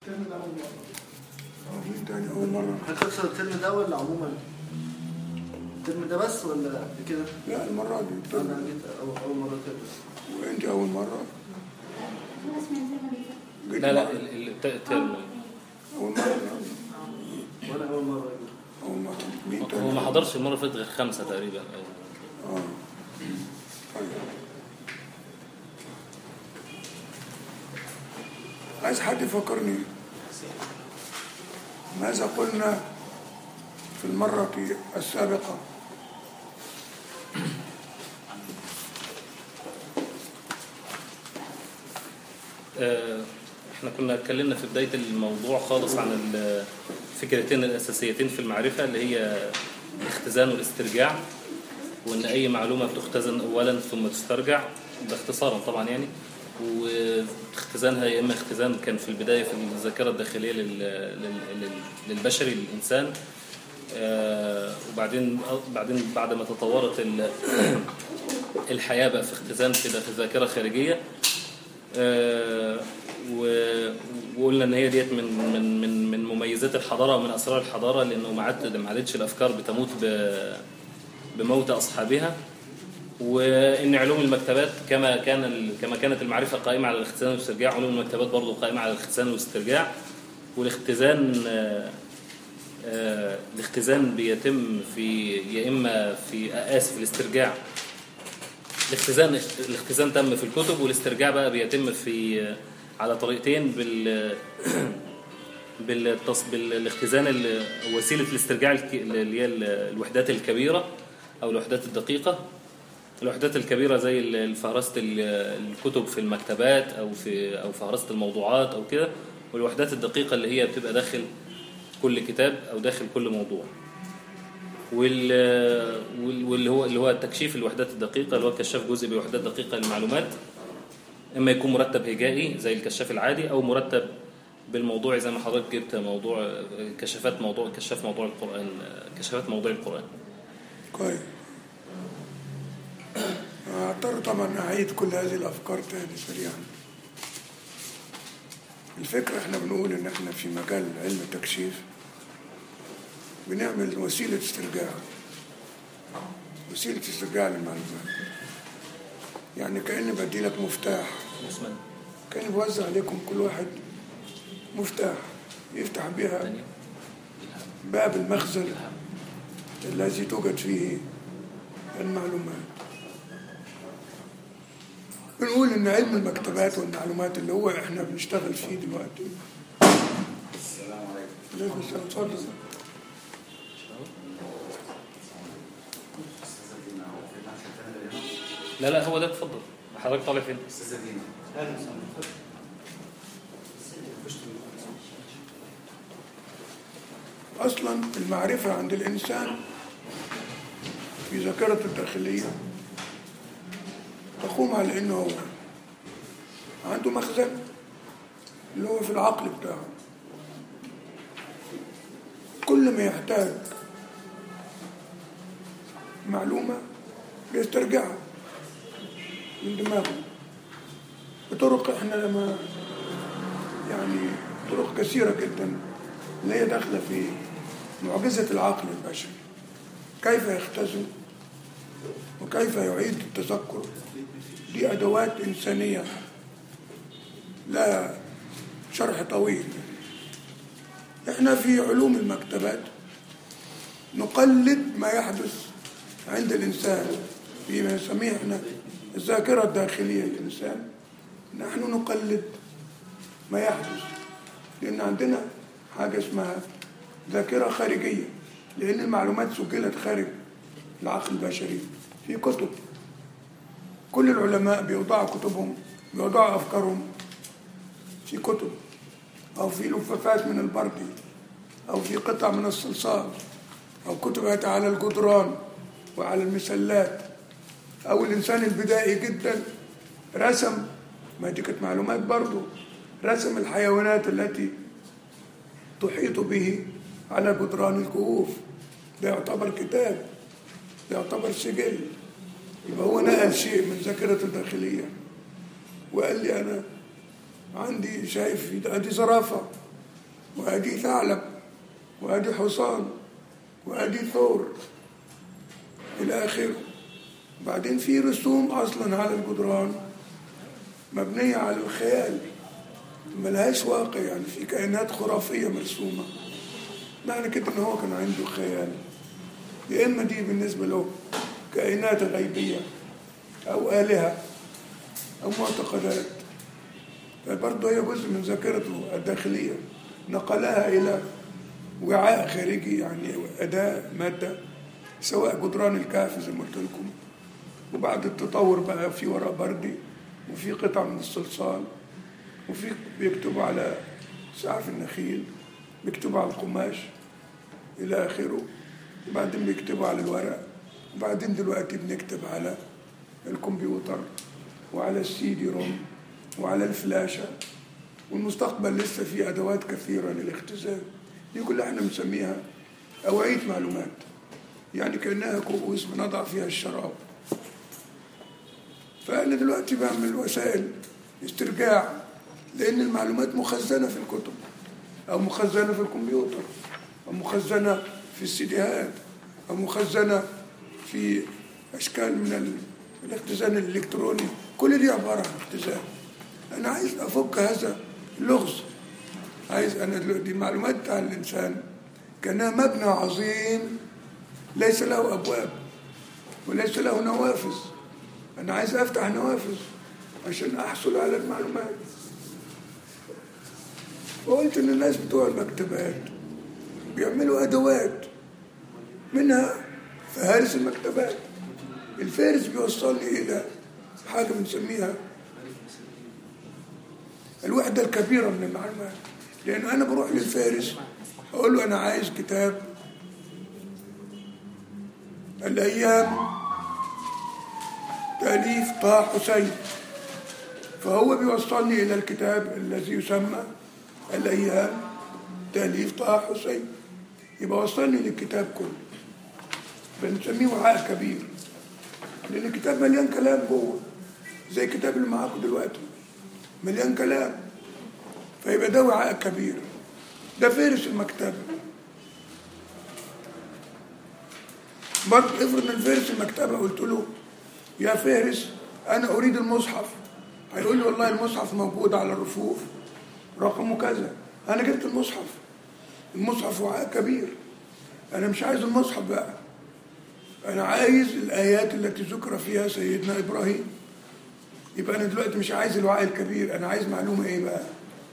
مين تاني أول مرة حضرتك تقصد الترم ده ولا عموما؟ الترم ده بس ولا كده؟ لا المرة دي انا جيت أول- اول مره كده وأنت أول مرة جيت لا لا مرة. ال- ال- الت- الترم أول مرة وانا اول مره أجي. أول مرة مين هو تاني ما حضرش المره اللي فاتت غير خمسه تقريبا آه طيب عايز حد يفكرني ماذا قلنا في المرة السابقة آه، احنا كنا اتكلمنا في بداية الموضوع خالص عن الفكرتين الأساسيتين في المعرفة اللي هي الاختزان والاسترجاع وإن أي معلومة بتختزن أولا ثم تسترجع باختصارا طبعا يعني واختزانها يا إما اختزان كان في البداية في الذاكرة الداخلية لل- لل- لل- للبشري للإنسان آه، وبعدين بعدين بعد ما تطورت ال- الحياة بقى في اختزان كده في ذاكرة خارجية آه، و- وقلنا ان هي ديت من من من من مميزات الحضاره ومن اسرار الحضاره لانه ما عاد ما عادتش الافكار بتموت ب- بموت اصحابها وان علوم المكتبات كما كان ال- كما كانت المعرفه قائمه على الاختزان والاسترجاع علوم المكتبات برضه قائمه على الاختزان والاسترجاع والاختزان آه، آه، الاختزان بيتم في يا اما في اسف الاسترجاع الاختزان الاختزان تم في الكتب والاسترجاع بقى بيتم في على طريقتين بال بالتص... بالاختزان ال- وسيله الاسترجاع الك- اللي هي ال- الوحدات الكبيره او الوحدات الدقيقه الوحدات الكبيره زي ال- فهرسه ال- الكتب في المكتبات او في او فهرسه الموضوعات او كده والوحدات الدقيقه اللي هي بتبقى داخل كل كتاب او داخل كل موضوع وال وال- واللي هو اللي هو التكشيف الوحدات الدقيقه اللي هو كشاف جزء بوحدات دقيقه للمعلومات اما يكون مرتب هجائي زي الكشاف العادي او مرتب بالموضوع زي ما حضرتك جبت موضوع كشافات موضوع كشاف موضوع القران كشافات موضوع القران كويس أضطر طبعا أعيد كل هذه الأفكار تاني سريعا الفكرة احنا بنقول إن احنا في مجال علم التكشيف بنعمل وسيلة استرجاع وسيلة استرجاع للمعلومات يعني كأني بدي لك مفتاح اسمها كأني بوزع عليكم كل واحد مفتاح يفتح بها باب المخزن الذي توجد فيه المعلومات بنقول ان علم المكتبات والمعلومات اللي هو احنا بنشتغل فيه دلوقتي السلام عليكم عليكم السلام اتفضل استاذه دينا هو في ناس تانية هنا لا لا هو ده اتفضل حضرتك طالع فين استاذه دينا اصلا المعرفه عند الانسان في ذاكرته الداخليه تقوم على انه هو عنده مخزن اللي هو في العقل بتاعه كل ما يحتاج معلومه بيسترجعها من دماغه بطرق احنا لما يعني طرق كثيره جدا اللي هي داخله في معجزه العقل البشري كيف يختزن وكيف يعيد التذكر دي ادوات انسانيه لا شرح طويل احنا في علوم المكتبات نقلد ما يحدث عند الانسان فيما نسميه احنا الذاكره الداخليه للانسان نحن نقلد ما يحدث لان عندنا حاجه اسمها ذاكره خارجيه لان المعلومات سجلت خارج العقل البشري في كتب كل العلماء بيوضعوا كتبهم بيوضعوا افكارهم في كتب او في لفافات من البردي او في قطع من الصلصال او كتبت على الجدران وعلى المسلات او الانسان البدائي جدا رسم ما دي كانت معلومات برضه رسم الحيوانات التي تحيط به على جدران الكهوف ده يعتبر كتاب ده يعتبر سجل يبقى هو نقل شيء من ذاكرته الداخلية وقال لي أنا عندي شايف ادي زرافة وادي ثعلب وادي حصان وادي ثور الى اخره بعدين في رسوم اصلا على الجدران مبنيه على الخيال ملهاش واقع يعني في كائنات خرافيه مرسومه معنى كده ان هو كان عنده خيال يا اما دي بالنسبه له كائنات غيبيه او الهه او معتقدات فبرضه هي جزء من ذاكرته الداخليه نقلها الى وعاء خارجي يعني اداه ماده سواء جدران الكهف زي ما قلت لكم وبعد التطور بقى في ورق بردي وفي قطع من الصلصال وفي بيكتبوا على سعف النخيل بيكتبوا على القماش إلى آخره وبعدين بيكتبوا على الورق وبعدين دلوقتي بنكتب على الكمبيوتر وعلى السي دي روم وعلى الفلاشة والمستقبل لسه فيه أدوات كثيرة للاختزال دي كلها احنا بنسميها أوعية معلومات يعني كأنها كؤوس بنضع فيها الشراب فأنا دلوقتي بعمل وسائل استرجاع لأن المعلومات مخزنة في الكتب أو مخزنة في الكمبيوتر أو مخزنة في السيديهات أو مخزنة في أشكال من ال- الاختزان الإلكتروني كل دي عبارة عن اختزان أنا عايز أفك هذا اللغز عايز أنا دلوقتي المعلومات بتاع الإنسان كأنها مبنى عظيم ليس له أبواب وليس له نوافذ أنا عايز أفتح نوافذ عشان أحصل على المعلومات وقلت إن الناس بتوع المكتبات بيعملوا أدوات منها فهارس المكتبات الفارس بيوصلني إلى حاجة بنسميها الوحدة الكبيرة من المعلومات لأن أنا بروح للفارس أقول له أنا عايز كتاب الأيام تأليف طه حسين فهو بيوصلني إلى الكتاب الذي يسمى الأيام تأليف طه حسين يبقى وصلني للكتاب كله بنسميه وعاء كبير لأن الكتاب مليان كلام جوه زي الكتاب اللي معاكم دلوقتي مليان كلام فيبقى ده وعاء كبير ده فارس المكتبة برضه افرض ان فارس المكتبة قلت له يا فارس أنا أريد المصحف هيقول لي والله المصحف موجود على الرفوف رقمه كذا أنا جبت المصحف المصحف وعاء كبير أنا مش عايز المصحف بقى أنا عايز الآيات التي ذكر فيها سيدنا إبراهيم يبقى أنا دلوقتي مش عايز الوعاء الكبير أنا عايز معلومة إيه بقى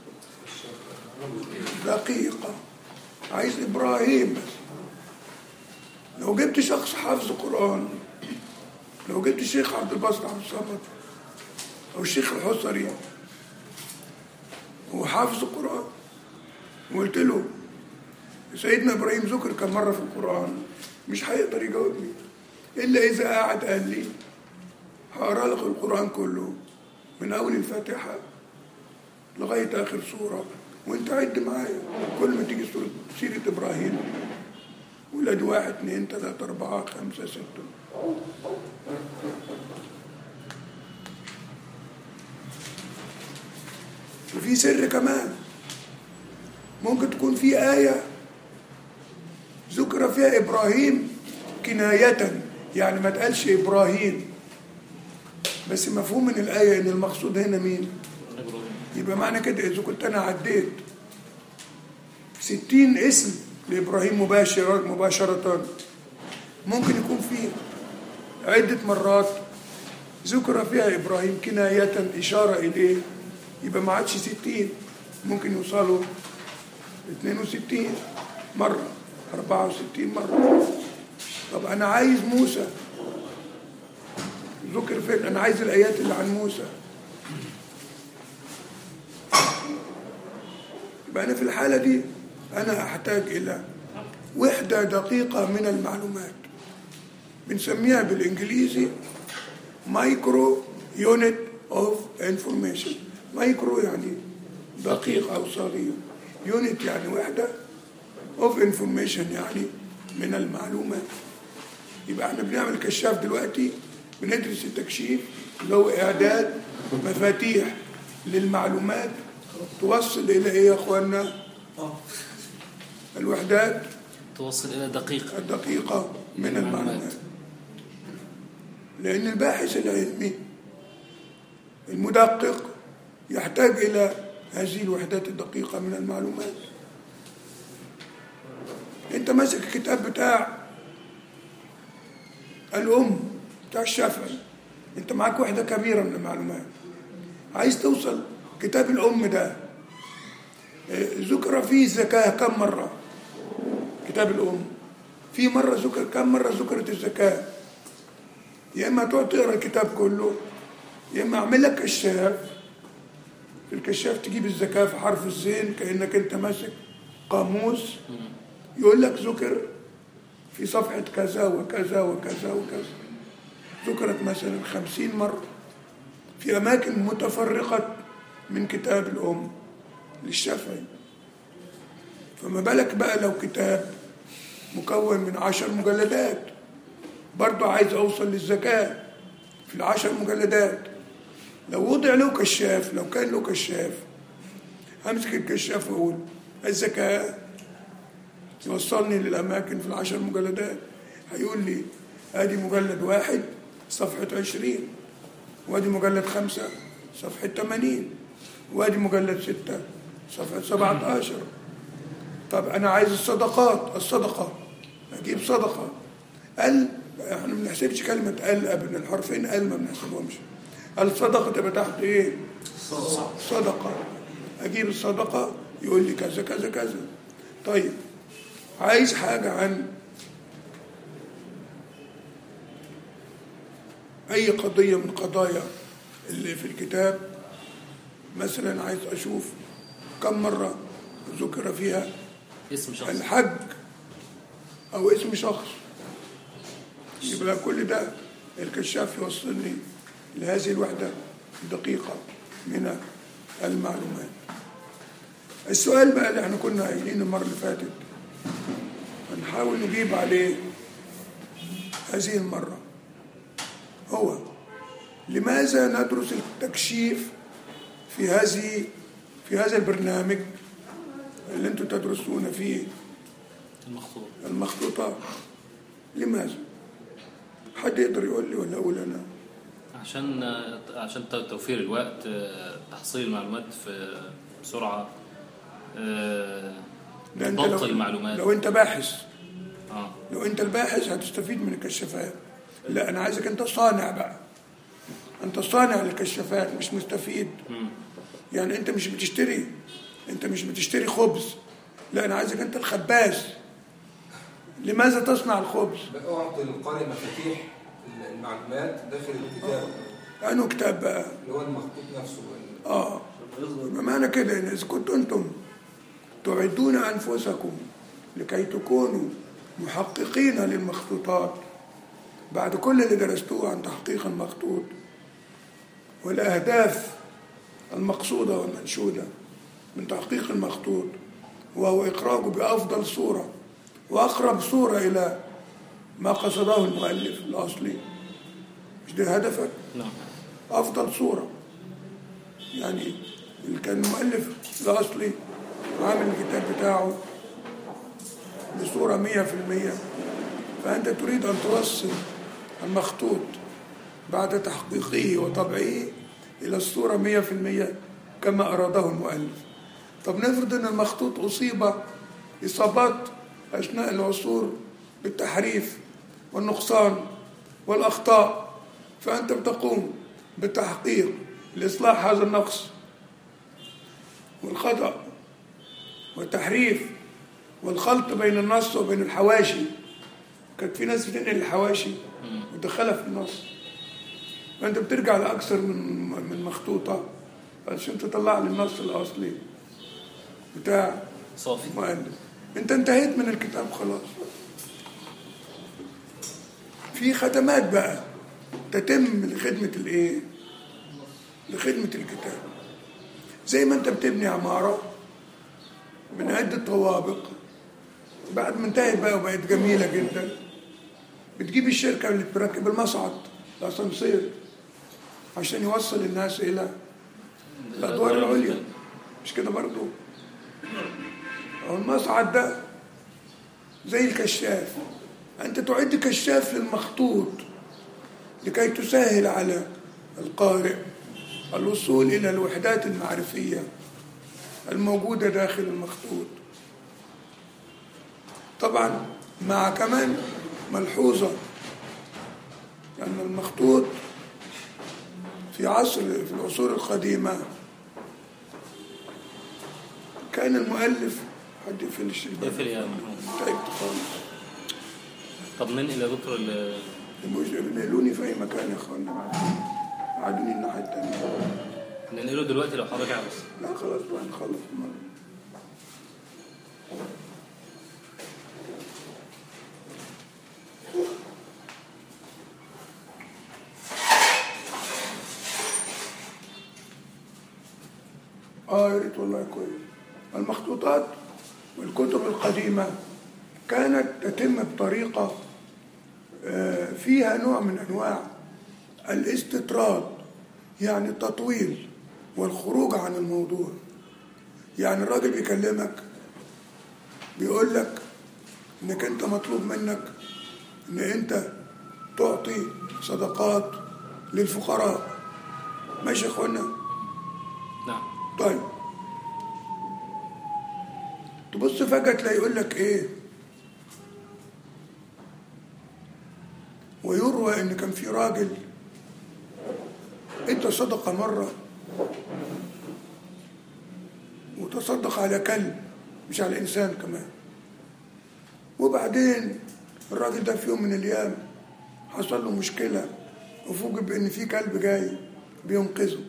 دقيقة عايز إبراهيم بس لو جبت شخص حافظ قرآن لو جبت الشيخ عبد الباسط عبد الصمد أو الشيخ الحصري هو حافظ القرآن وقلت له سيدنا إبراهيم ذكر كم مرة في القرآن مش هيقدر يجاوبني إلا إذا قعد قال لي هقرا لك القرآن كله من أول الفاتحة لغاية آخر سورة وأنت عد معايا كل ما تيجي سورة سيرة إبراهيم ولاد واحد اثنين ثلاثة أربعة خمسة ستة وفي سر كمان ممكن تكون في آية ذكر فيها إبراهيم كناية يعني ما تقالش إبراهيم بس مفهوم من الآية إن المقصود هنا مين؟ يبقى معنى كده إذا كنت أنا عديت ستين اسم لإبراهيم مباشرة مباشرة ممكن يكون في عدة مرات ذكر فيها إبراهيم كناية إشارة إليه يبقى ما عادش ستين ممكن يوصلوا 62 مرة 64 مرة طب أنا عايز موسى ذكر فين أنا عايز الآيات اللي عن موسى يبقى أنا في الحالة دي أنا أحتاج إلى وحدة دقيقة من المعلومات بنسميها بالإنجليزي مايكرو يونت اوف انفورميشن مايكرو يعني دقيق أو صغير يونت يعني وحدة اوف انفورميشن يعني من المعلومات يبقى احنا بنعمل كشاف دلوقتي بندرس التكشيف اللي هو اعداد مفاتيح للمعلومات توصل الى ايه يا اخوانا الوحدات توصل إلى دقيق الدقيقة من المعلومات لأن الباحث العلمي المدقق يحتاج إلى هذه الوحدات الدقيقة من المعلومات أنت ماسك الكتاب بتاع الأم بتاع الشافعي أنت معاك وحدة كبيرة من المعلومات عايز توصل كتاب الأم ده آه، ذكر فيه الزكاة كم مرة كتاب الأم في مرة ذكر كم مرة ذكرت الزكاة يا إما تقعد تقرا الكتاب كله يا إما أعمل لك كشاف في الكشاف تجيب الزكاة في حرف الزين كأنك أنت ماسك قاموس يقول لك ذكر في صفحة كذا وكذا وكذا وكذا ذكرت مثلا خمسين مرة في أماكن متفرقة من كتاب الأم للشافعي فما بالك بقى لو كتاب مكون من عشر مجلدات برضه عايز أوصل للزكاة في العشر مجلدات لو وضع له كشاف لو كان له كشاف همسك الكشاف وأقول الزكاة يوصلني للأماكن في العشر مجلدات هيقول لي ادي مجلد واحد صفحة عشرين وادي مجلد خمسة صفحة ثمانين وادي مجلد ستة صفحة سبعة عشر طب أنا عايز الصدقات الصدقة أجيب صدقة قال احنا ما بنحسبش كلمة قال أبدا الحرفين قال ما بنحسبهمش الصدقة تبقى تحت إيه؟ صدقة أجيب الصدقة يقول لي كذا كذا كذا طيب عايز حاجة عن أي قضية من قضايا اللي في الكتاب مثلا عايز أشوف كم مرة ذكر فيها اسم شخص الحج أو اسم شخص يبقى كل ده الكشاف يوصلني لهذه الوحدة الدقيقة من المعلومات السؤال بقى اللي احنا كنا قايلينه المرة اللي فاتت هنحاول نجيب عليه هذه المرة هو لماذا ندرس التكشيف في هذه في هذا البرنامج اللي انتم تدرسون فيه المخطوط المخطوطات لماذا؟ حد يقدر يقول لي ولا اقول انا؟ عشان عشان توفير الوقت آه، تحصيل المعلومات في بسرعة آه، ده انت ضبط لو, المعلومات لو انت باحث اه لو انت الباحث هتستفيد من الكشافات لا انا عايزك انت صانع بقى انت صانع للكشافات مش مستفيد مم. يعني انت مش بتشتري انت مش بتشتري خبز لا انا عايزك انت الخباز لماذا تصنع الخبز أعطي للقارئ مفاتيح المعلومات داخل الكتاب انه كتاب بقى اللي هو المخطوط نفسه اه بمعنى كده ان اذا كنتوا انتم تعدون انفسكم لكي تكونوا محققين للمخطوطات بعد كل اللي درستوه عن تحقيق المخطوط والاهداف المقصوده والمنشوده من تحقيق المخطوط وهو اخراجه بافضل صوره واقرب صوره الى ما قصده المؤلف الاصلي مش ده هدفك نعم أفضل صورة يعني اللي كان المؤلف الأصلي عامل الكتاب بتاعه بصورة مية في المية فأنت تريد أن توصل المخطوط بعد تحقيقه وطبعه إلى الصورة مية في المية كما أراده المؤلف طب نفرض أن المخطوط أصيب إصابات أثناء العصور بالتحريف والنقصان والأخطاء فأنت بتقوم بتحقيق لإصلاح هذا النقص والخطأ والتحريف والخلط بين النص وبين الحواشي كانت في ناس بتنقل الحواشي وتدخلها في النص فأنت بترجع لأكثر من من مخطوطة عشان تطلع لي النص الأصلي بتاع صافي المؤلف انت انتهيت من الكتاب خلاص في خدمات بقى تتم لخدمة الايه لخدمة الكتاب زي ما انت بتبني عمارة من عدة طوابق بعد ما انتهت بقى وبقت جميلة جدا بتجيب الشركة اللي بتركب المصعد الأسانسير عشان يوصل الناس إلى الأدوار العليا مش كده برضو والمصعد ده زي الكشاف أنت تعد كشاف للمخطوط لكي تسهل على القارئ الوصول إلى الوحدات المعرفية الموجودة داخل المخطوط طبعا مع كمان ملحوظة أن المخطوط في عصر في العصور القديمة كان المؤلف حد يقفل الشباك يقفل يا محمود تعبت خالص طب ننقل يا دكتور ال- مش نقلوني في أي مكان يا إخوانا قعدوني الناحية التانية ننقله دلوقتي لو حضرتك عاوز لا خلاص بقى نخلص المرة اه يا ريت والله كويس المخطوطات والكتب القديمة كانت تتم بطريقة آه، فيها نوع من أنواع الاستطراد يعني التطويل والخروج عن الموضوع يعني الراجل بيكلمك بيقول لك انك انت مطلوب منك ان انت تعطي صدقات للفقراء ماشي يا اخوانا نعم طيب تبص فجأة تلاقي يقول لك ايه ويروى ان كان في راجل ادى صدقة مرة وتصدق على كلب مش على انسان كمان وبعدين الراجل ده في يوم من الايام حصل له مشكلة وفوجئ بان في كلب جاي بينقذه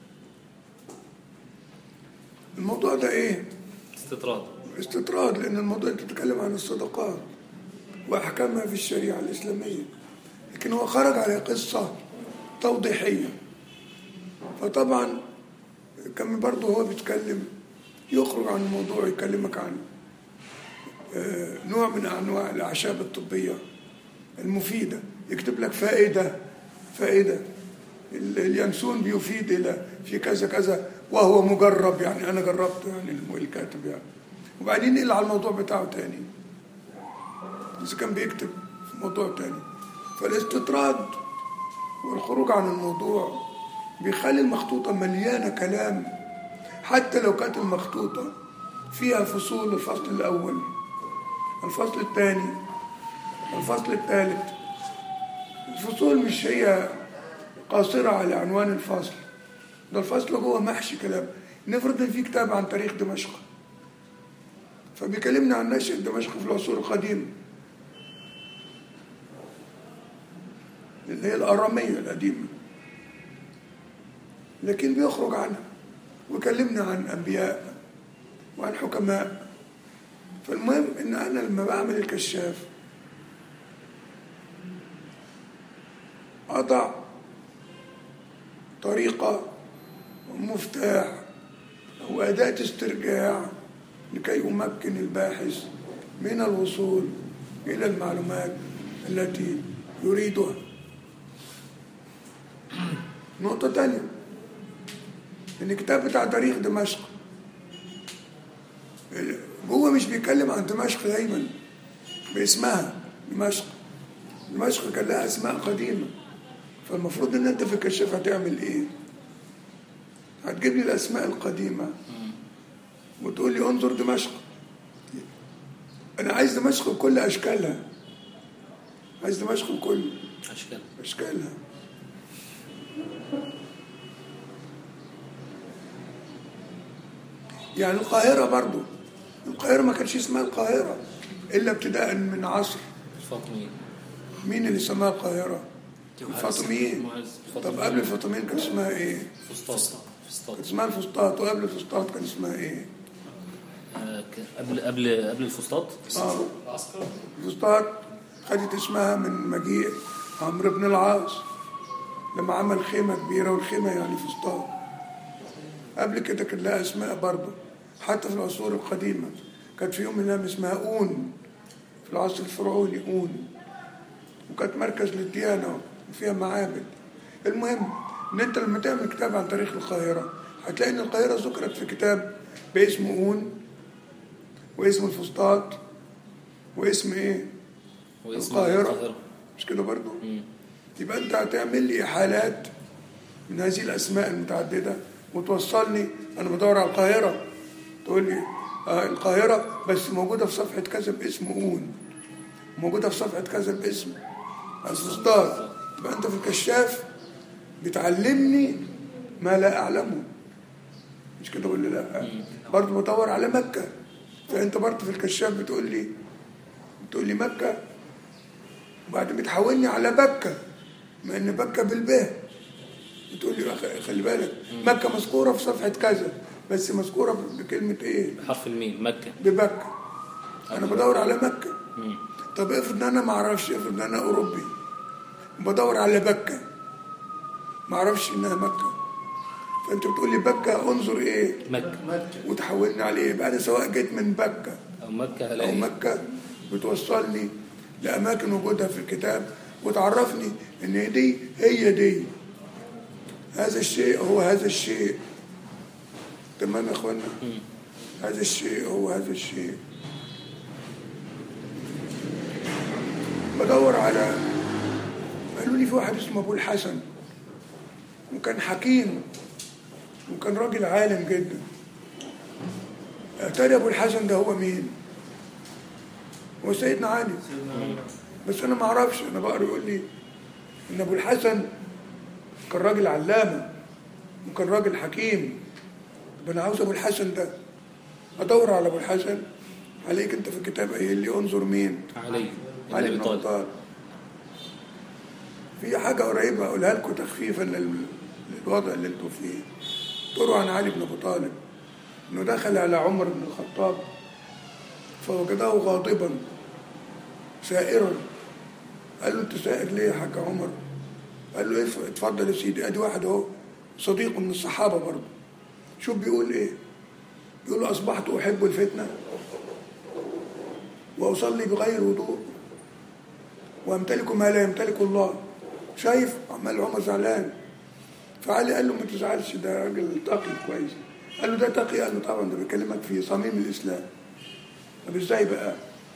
الموضوع ده ايه استطراد استطراد لان الموضوع انت بتتكلم عن الصدقات واحكامها في الشريعه الاسلاميه لكن هو خرج على قصه توضيحيه فطبعا كان برضه هو بيتكلم يخرج عن الموضوع يكلمك عن آه، نوع من انواع الاعشاب الطبيه المفيده يكتب لك فائده فائده ال- اليانسون بيفيد الى في كذا كذا وهو مجرب يعني انا جربته يعني الم- الكاتب يعني وبعدين ينقل على الموضوع بتاعه تاني اذا كان بيكتب في موضوع تاني فالاستطراد والخروج عن الموضوع بيخلي المخطوطة مليانة كلام حتى لو كانت المخطوطة فيها فصول الفصل الأول الفصل الثاني الفصل الثالث الفصول مش هي قاصرة على عنوان الفصل ده الفصل جوه محشي كلام نفرض ان في كتاب عن تاريخ دمشق فبيكلمنا عن نشأة دمشق في العصور القديمة اللي هي الأرامية القديمة لكن بيخرج عنها ويكلمنا عن أنبياء وعن حكماء فالمهم إن أنا لما بعمل الكشاف أضع طريقة ومفتاح أو أداة استرجاع لكي أمكن الباحث من الوصول إلى المعلومات التي يريدها نقطة تانية إن الكتاب بتاع تاريخ دمشق جوه مش بيتكلم عن دمشق دايما باسمها دمشق دمشق كان لها أسماء قديمة فالمفروض إن أنت في الكشاف هتعمل إيه؟ هتجيب لي الأسماء القديمة وتقول لي انظر دمشق أنا عايز دمشق بكل أشكالها عايز دمشق بكل أشكال أشكالها يعني القاهرة برضو القاهرة ما كانش اسمها القاهرة إلا ابتداء من عصر فاطميين مين اللي سماها القاهرة؟ الفاطميين معز. طب قبل الفاطميين كان اسمها إيه؟ فسطاط فسطاط كان اسمها الفسطاط وقبل الفسطاط كان اسمها إيه؟ آه، ك- قبل قبل قبل الفسطاط آه الفسطاط خدت اسمها من مجيء عمرو بن العاص لما عمل خيمة كبيرة والخيمة يعني فسطاط قبل كده كان لها اسماء برضه حتى في العصور القديمة كانت في يوم من الأيام اسمها أون في العصر الفرعوني أون وكانت مركز للديانة وفيها معابد المهم إن أنت لما تعمل كتاب عن تاريخ القاهرة هتلاقي إن القاهرة ذكرت في كتاب باسم أون واسم الفسطاط واسم ايه واسم القاهرة. مش كده برضو مم. يبقى انت هتعمل لي حالات من هذه الاسماء المتعدده وتوصلني انا بدور على القاهره تقول لي آه القاهره بس موجوده في صفحه كذا باسم اون موجوده في صفحه كذا باسم الفسطاط يبقى انت في الكشاف بتعلمني ما لا اعلمه مش كده ولا لا برضه بدور على مكه فانت برضه في الكشاف بتقول لي بتقول لي مكه وبعدين بتحولني على بكة مع ان بكة بالباء بتقول لي أخ- خلي بالك مكة مذكورة في صفحة كذا بس مذكورة بكلمة ايه بحرف الميم مكة ببكة انا بدور على مكة مم. طب افرض ان انا ما اعرفش افرض ان انا اوروبي بدور على بكة ما اعرفش انها مكة فانت بتقول لي بكة انظر ايه مكة مكة وتحولني عليه يبقى انا سواء جيت من بكة أو مكة أو هلاقي مكة بتوصلني لأماكن وجودها في الكتاب وتعرفني إن دي هي دي هذا الشيء هو هذا الشيء تمام يا إخوانا هذا الشيء هو هذا الشيء بدور على قالوا لي في واحد اسمه أبو الحسن وكان حكيم وكان راجل عالم جدا تاني أبو الحسن ده هو مين؟ هو سيدنا علي بس انا ما اعرفش انا بقرا يقول لي ان ابو الحسن كان راجل علامه وكان راجل حكيم طب انا عاوز ابو الحسن ده ادور على ابو الحسن عليك انت في الكتاب قايل لي انظر مين علي علي علي بن بن ابي طالب طالب في حاجه قريبه اقولها لكم تخفيفا لل- للوضع اللي انتوا فيه تروى عن علي بن ابي طالب انه دخل على عمر بن الخطاب فوجده غاضبا سائرا قال له انت سائر ليه يا حاج عمر قال له ايه اتفضل يا سيدي ادي واحد اهو صديق من الصحابه برضه شوف بيقول ايه بيقول اصبحت احب الفتنه واصلي بغير وضوء وامتلك ما لا يمتلك الله شايف عمال عمر زعلان فعلي قال له ما تزعلش ده راجل تقي كويس قال له ده تقي قال له طبعا ده بيكلمك في صميم الاسلام طب ازاي بقى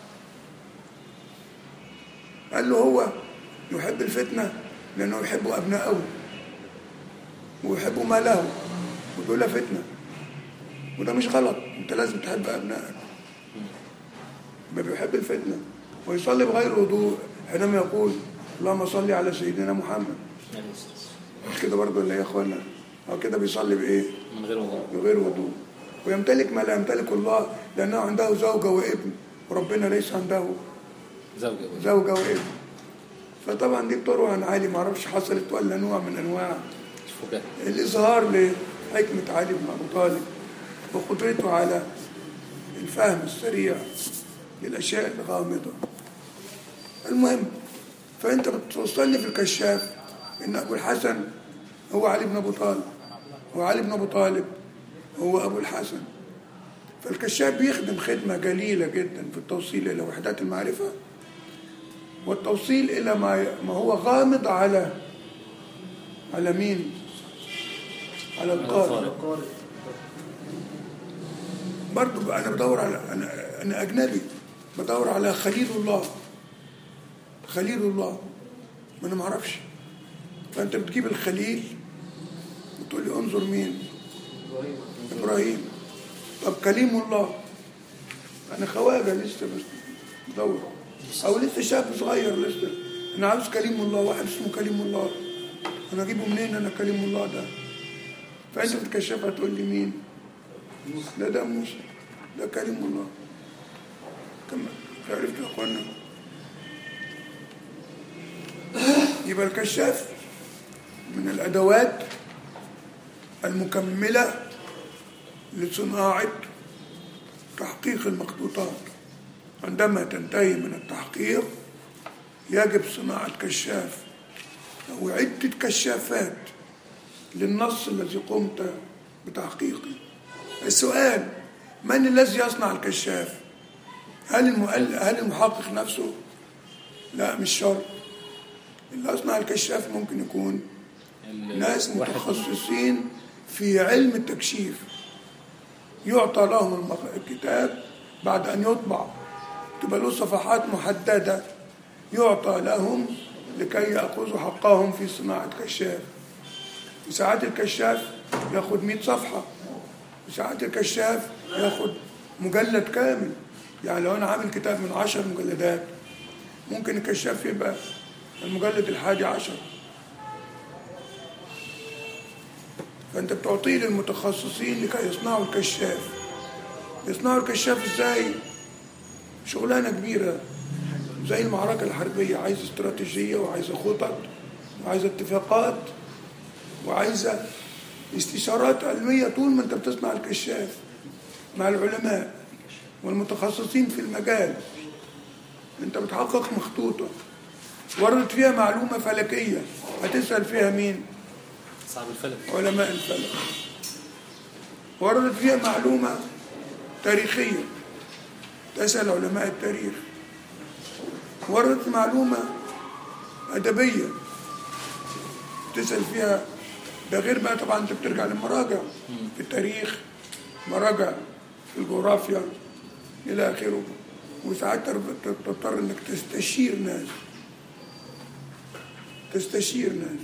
قال له هو يحب الفتنه لانه يحب ابنائه ويحب ماله ودول فتنه وده مش غلط انت لازم تحب ابنائك ما بيحب الفتنه ويصلي بغير وضوء حينما يقول اللهم صل على سيدنا محمد مش كده برضه ولا ايه يا اخوانا هو كده بيصلي بايه من غير وضوء بغير وضوء ويمتلك ما لا يمتلك الله لانه عنده زوجه وابن وربنا ليس عنده زوجة زوجه وابن فطبعا دي بتروى عن علي ما اعرفش حصلت ولا نوع من انواع فكاهة الإظهار لحكمة علي بن أبي طالب وقدرته على الفهم السريع للأشياء الغامضة المهم فأنت بتوصلني في الكشاف إن أبو الحسن هو علي بن أبي طالب وعلي بن أبي طالب هو أبو الحسن فالكشاف بيخدم خدمة جليلة جدا في التوصيل إلى وحدات المعرفة والتوصيل إلى ما ما هو غامض على على مين؟ على القارئ القارئ. القارئ برضه بقى انا بدور على انا انا اجنبي بدور على خليل الله خليل الله ما انا ما اعرفش فانت بتجيب الخليل وتقول لي انظر مين إبراهيم ابراهيم طب كليم الله انا خواجه لسه بس بدور او لسه شاب صغير لسه انا عاوز كليم الله واحد اسمه كليم الله انا اجيبه منين انا كليم الله ده فانت بتكشفها تقول لي مين ده ده موسى ده كليم الله كما عرفت يا اخوانا يبقى الكشاف من الادوات المكمله لصناعه تحقيق المخطوطات عندما تنتهي من التحقيق يجب صناعه كشاف او عده كشافات للنص الذي قمت بتحقيقه السؤال من الذي يصنع الكشاف هل المؤل... هل المحقق نفسه لا مش شرط اللي يصنع الكشاف ممكن يكون ال- ناس واحد متخصصين في علم التكشيف يعطى لهم المق- الكتاب بعد أن يطبع تبقى له صفحات محددة يعطى لهم لكي يأخذوا حقهم في صناعة كشاف وساعات الكشاف ياخد 100 صفحة وساعات الكشاف ياخد مجلد كامل يعني لو أنا عامل كتاب من عشر مجلدات ممكن الكشاف يبقى المجلد الحادي عشر فأنت بتعطيه للمتخصصين لكي يصنعوا الكشاف يصنعوا الكشاف ازاي شغلانة كبيرة زي المعركة الحربية عايزة استراتيجية وعايزة خطط وعايزة اتفاقات وعايزة استشارات علمية طول ما انت بتصنع الكشاف مع العلماء والمتخصصين في المجال انت بتحقق مخطوطة وردت فيها معلومة فلكية هتسأل فيها مين صعب الفلك علماء الفلك وردت فيها معلومة تاريخية تسأل علماء التاريخ وردت معلومة أدبية تسأل فيها ده غير بقى طبعا انت بترجع لمراجع في التاريخ مراجع في الجغرافيا إلى آخره وساعات تر- تضطر انك تستشير ناس تستشير ناس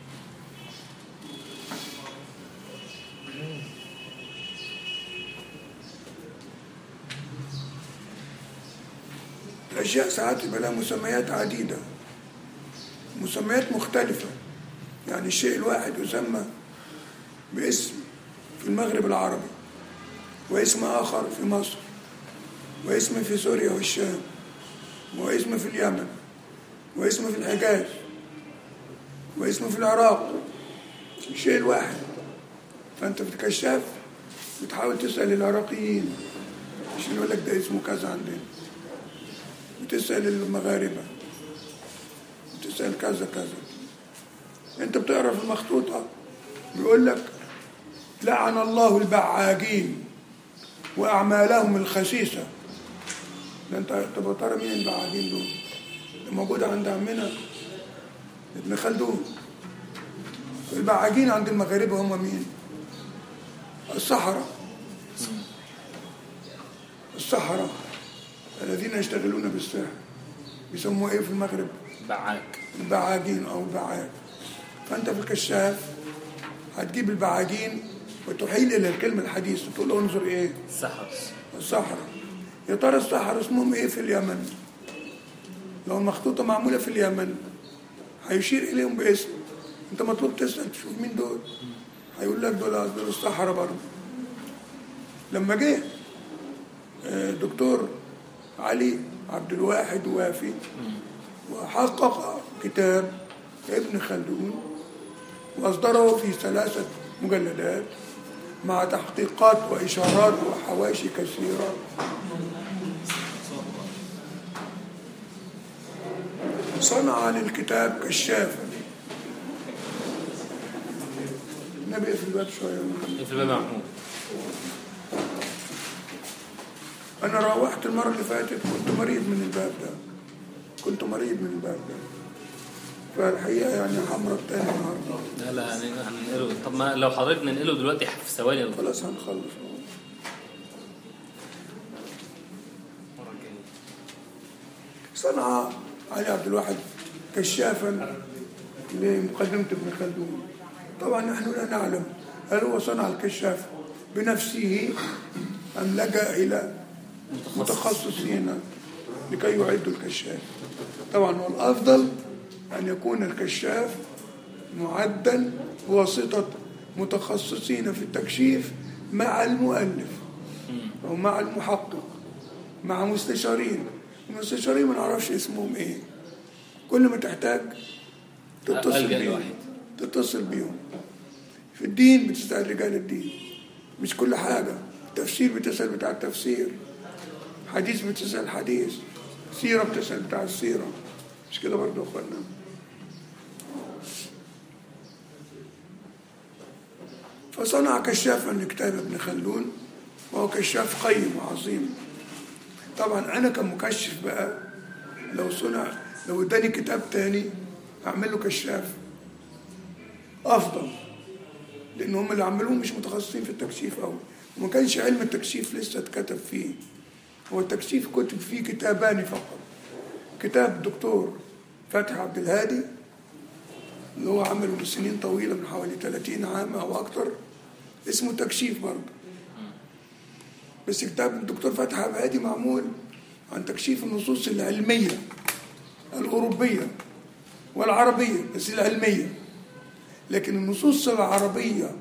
الأشياء ساعات يبقى لها مسميات عديدة مسميات مختلفة يعني الشيء الواحد يسمى باسم في المغرب العربي واسم آخر في مصر واسم في سوريا والشام واسم في اليمن واسم في الحجاز واسم في العراق الشيء الواحد فأنت في الكشاف بتحاول تسأل العراقيين عشان يقول لك ده اسمه كذا عندنا وتسأل المغاربة وتسأل كذا كذا انت بتقرا في المخطوطة بيقول لك لعن الله البعاجين وأعمالهم الخسيسة ده انت طب ترى مين البعاجين دول؟ ده موجود عند عمنا ابن خلدون البعاجين عند المغاربة هم مين؟ السحرة السحرة الذين يشتغلون بالسحر بيسموه ايه في المغرب؟ بعاك البعاجين او البعاج فانت في الكشاف هتجيب البعاجين وتحيل الى الكلمه الحديثه تقول انظر ايه؟ سحر الصحراء يا ترى الصحراء اسمهم ايه في اليمن؟ لو المخطوطه معموله في اليمن هيشير اليهم باسم انت مطلوب تسال تشوف مين دول هيقول لك دول دول الصحراء برضه لما جه آه، دكتور علي عبد الواحد وافي وحقق كتاب ابن خلدون واصدره في ثلاثه مجلدات مع تحقيقات واشارات وحواشي كثيره صنع للكتاب كشافا النبي في الباب شويه في الباب محمود انا روحت المره اللي فاتت كنت مريض من الباب ده كنت مريض من الباب ده فالحقيقه يعني همرض تاني النهارده لا لا هن- هننقله طب ما لو حضرتك ننقله دلوقتي في ثواني خلاص هنخلص صنع علي عبد الواحد كشافا لمقدمة ابن خلدون طبعا نحن لا نعلم هل هو صنع الكشاف بنفسه أم لجأ إلى متخصصين لكي يعدوا الكشاف طبعا والأفضل أن يكون الكشاف معدا بواسطة متخصصين في التكشيف مع المؤلف أو مع المحقق مع مستشارين المستشارين ما نعرفش اسمهم ايه كل ما تحتاج تتصل ألجأ بيهم لواحد. تتصل بيهم في الدين بتسأل رجال الدين مش كل حاجة تفسير بتسأل بتاع التفسير حديث بتسأل حديث سيرة بتسأل بتاع السيرة مش كده برضه يا اخوانا فصنع كشافا لكتاب ابن خلدون وهو كشاف قيم وعظيم طبعا انا كمكشف بقى لو صنع لو اداني كتاب تاني اعمل له كشاف افضل لان هم اللي عملوه مش متخصصين في التكشيف قوي وما كانش علم التكشيف لسه اتكتب فيه هو تكشيف كتب فيه كتابان فقط كتاب الدكتور فتحي عبد الهادي اللي هو عمله من سنين طويلة من حوالي 30 عام أو أكتر اسمه تكشيف برضه بس كتاب الدكتور فتحي عبد الهادي معمول عن تكشيف النصوص العلمية الأوروبية والعربية بس العلمية لكن النصوص العربية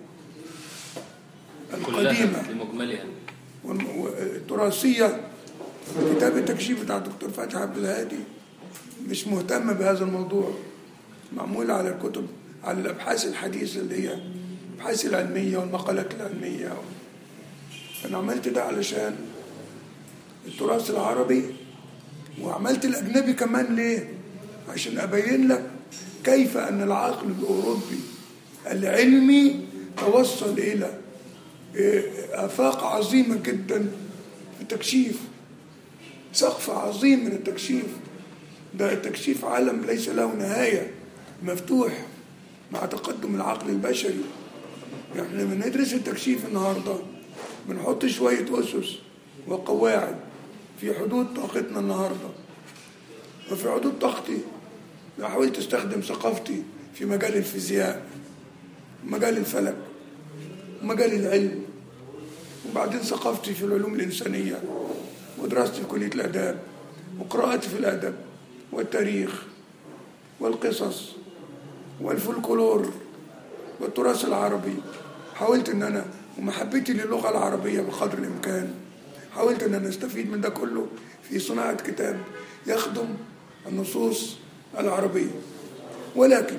القديمة كلها بمجملها والم- والتراثية كتاب التكشيف بتاع الدكتور فتحي عبد الهادي مش مهتم بهذا الموضوع معمول على الكتب على الأبحاث الحديثة اللي هي الأبحاث العلمية والمقالات العلمية أنا عملت ده علشان التراث العربي وعملت الأجنبي كمان ليه؟ عشان أبين لك كيف أن العقل الأوروبي العلمي توصل إلى آفاق عظيمة جدا في التكشيف سقف عظيم من التكشيف ده التكشيف عالم ليس له نهاية مفتوح مع تقدم العقل البشري احنا لما ندرس التكشيف النهاردة بنحط شوية أسس وقواعد في حدود طاقتنا النهاردة وفي حدود طاقتي لو حاولت استخدم ثقافتي في مجال الفيزياء مجال الفلك ومجال العلم وبعدين ثقافتي في العلوم الإنسانية ودراستي في كلية الآداب وقراءتي في الأدب والتاريخ والقصص والفولكلور والتراث العربي حاولت ان انا ومحبتي للغه العربيه بقدر الامكان حاولت ان انا استفيد من ده كله في صناعه كتاب يخدم النصوص العربيه ولكن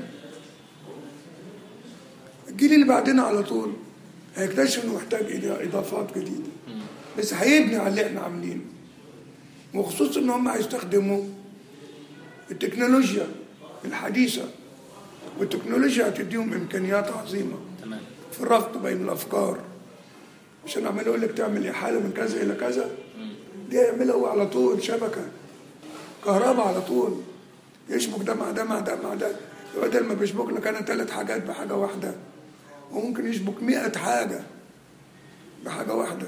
الجيل اللي بعدنا على طول هيكتشف انه محتاج إضا- اضافات جديده بس هيبني على اللي احنا عاملينه وخصوصا ان هم هيستخدموا التكنولوجيا الحديثه والتكنولوجيا هتديهم امكانيات عظيمه تمام في الربط بين الافكار عشان عمال يقول لك تعمل احاله من كذا الى كذا دي يعملها هو على طول شبكه كهرباء على طول يشبك ده مع ده مع ده مع ده بدل ما بيشبك لك انا ثلاث حاجات بحاجه واحده وممكن يشبك مئة حاجه بحاجه واحده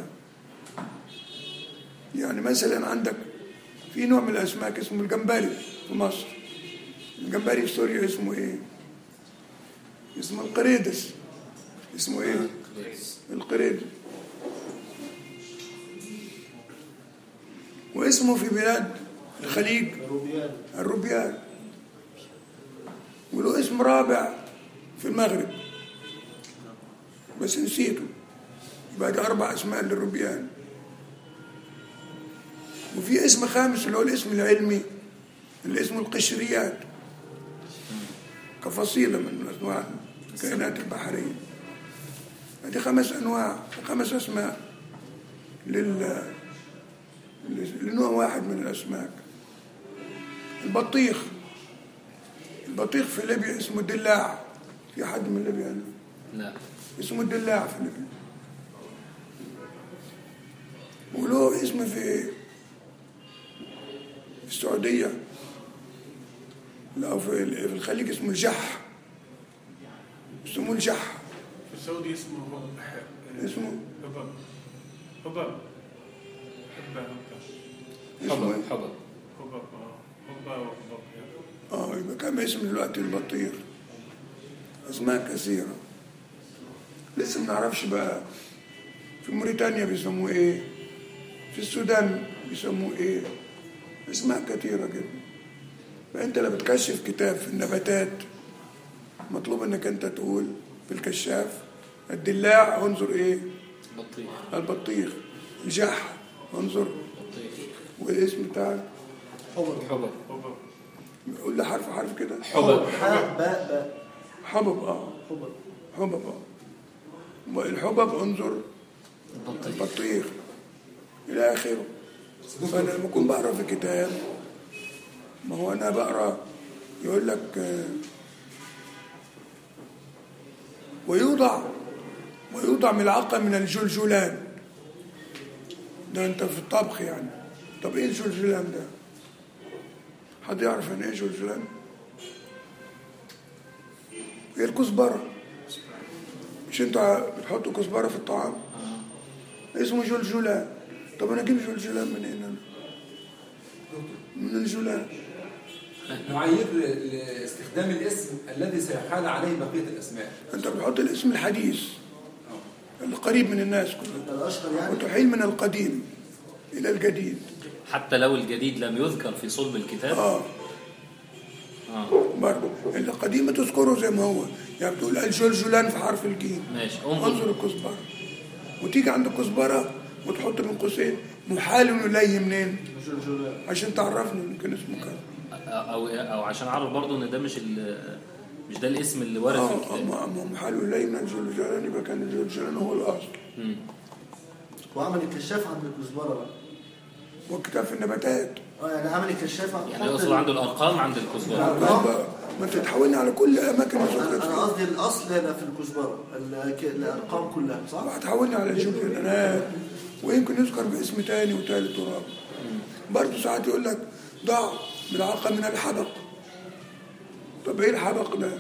يعني مثلا عندك في نوع من الاسماك اسمه الجمبري في مصر الجمبري في سوريا اسمه ايه اسمه القريدس اسمه ايه القريدس واسمه في بلاد الخليج روبيان الروبيان وله اسم رابع في المغرب بس نسيته يبقى ده أربع أسماء للروبيان وفي اسم خامس اللي هو الاسم العلمي اللي اسمه القشريات كفصيلة من أنواع الكائنات البحرية هذه خمس أنواع خمس أسماء لل لنوع واحد من الأسماك البطيخ البطيخ في ليبيا اسمه الدلاع في حد من ليبيا هنا لا اسمه الدلاع في ليبيا وله اسم في في السعودية لا في في الخليج اسمه الجح اسمه الجح في السعودي اسمه هب- اسمه هباب هباب هبة هبة اسمه حبب إيه؟ حبب هباب اه هبة وهباب اه يبقى كم اسم دلوقتي البطيخ اسماء كثيرة لسه ما نعرفش بقى في موريتانيا بيسموه ايه في السودان بيسموه ايه اسماء كثيرة جدا فانت لما بتكشف كتاب في النباتات مطلوب انك انت تقول في الكشاف الدلاع انظر ايه بطيخ البطيخ الجح انظر بطيخ والاسم بتاعك حبب حبب هباب قول لي حرف حرف كده حبب حاء باء باء حبب اه حبب حبب اه الحبب انظر البطيخ البطيخ الى اخره فانا لما اكون بقرا في كتاب ما هو انا بقرا يقول لك آه، ويوضع ويوضع ملعقه من الجلجلان ده انت في الطبخ يعني طب ايه الجلجلان ده حد يعرف يعني ايه جلجلان هي الكزبره مش انتوا بتحطوا كزبره في الطعام اسمه جلجلان طب انا اجيب جلجلان منين انا؟ من الجولان معايير لاستخدام الاسم الذي سيحال عليه بقية الأسماء انت بتحط الاسم الحديث القريب من الناس كلهم ده الاشهر يعني وتحيل من القديم الى الجديد حتى لو الجديد لم يذكر في صلب الكتاب اه اه برضه القديم تذكره زي ما هو يعني بتقول الجلجلان في حرف الجيم ماشي انظر انظر الكزبره وتيجي عند الكزبره وتحط من قوسين محال اليه منين جلجلان عشان تعرفني ممكن اسمه كذا او او عشان اعرف برضو ان ده مش ال- مش ده الاسم اللي وارد في اه الكتاب ما ما محال اليه من الجلجلان يبقى كان الجلجلان هو الاصل مم. وعمل الكشاف عند الكزبره بقى وكتاب في النباتات اه يعني عمل الكشاف عند يعني يقصد عنده الارقام عند الكزبره ما ما انت تحولني على كل اماكن انا الذكر أنا قصدي الاصل هنا في الكزبره ال- ك- الارقام كلها صح؟ هتحولني على الجلجلانات ويمكن يذكر باسم تاني وتالت ورابع برضه ساعات يقول لك ضع ملعقه من الحبق طب ايه الحبق ده؟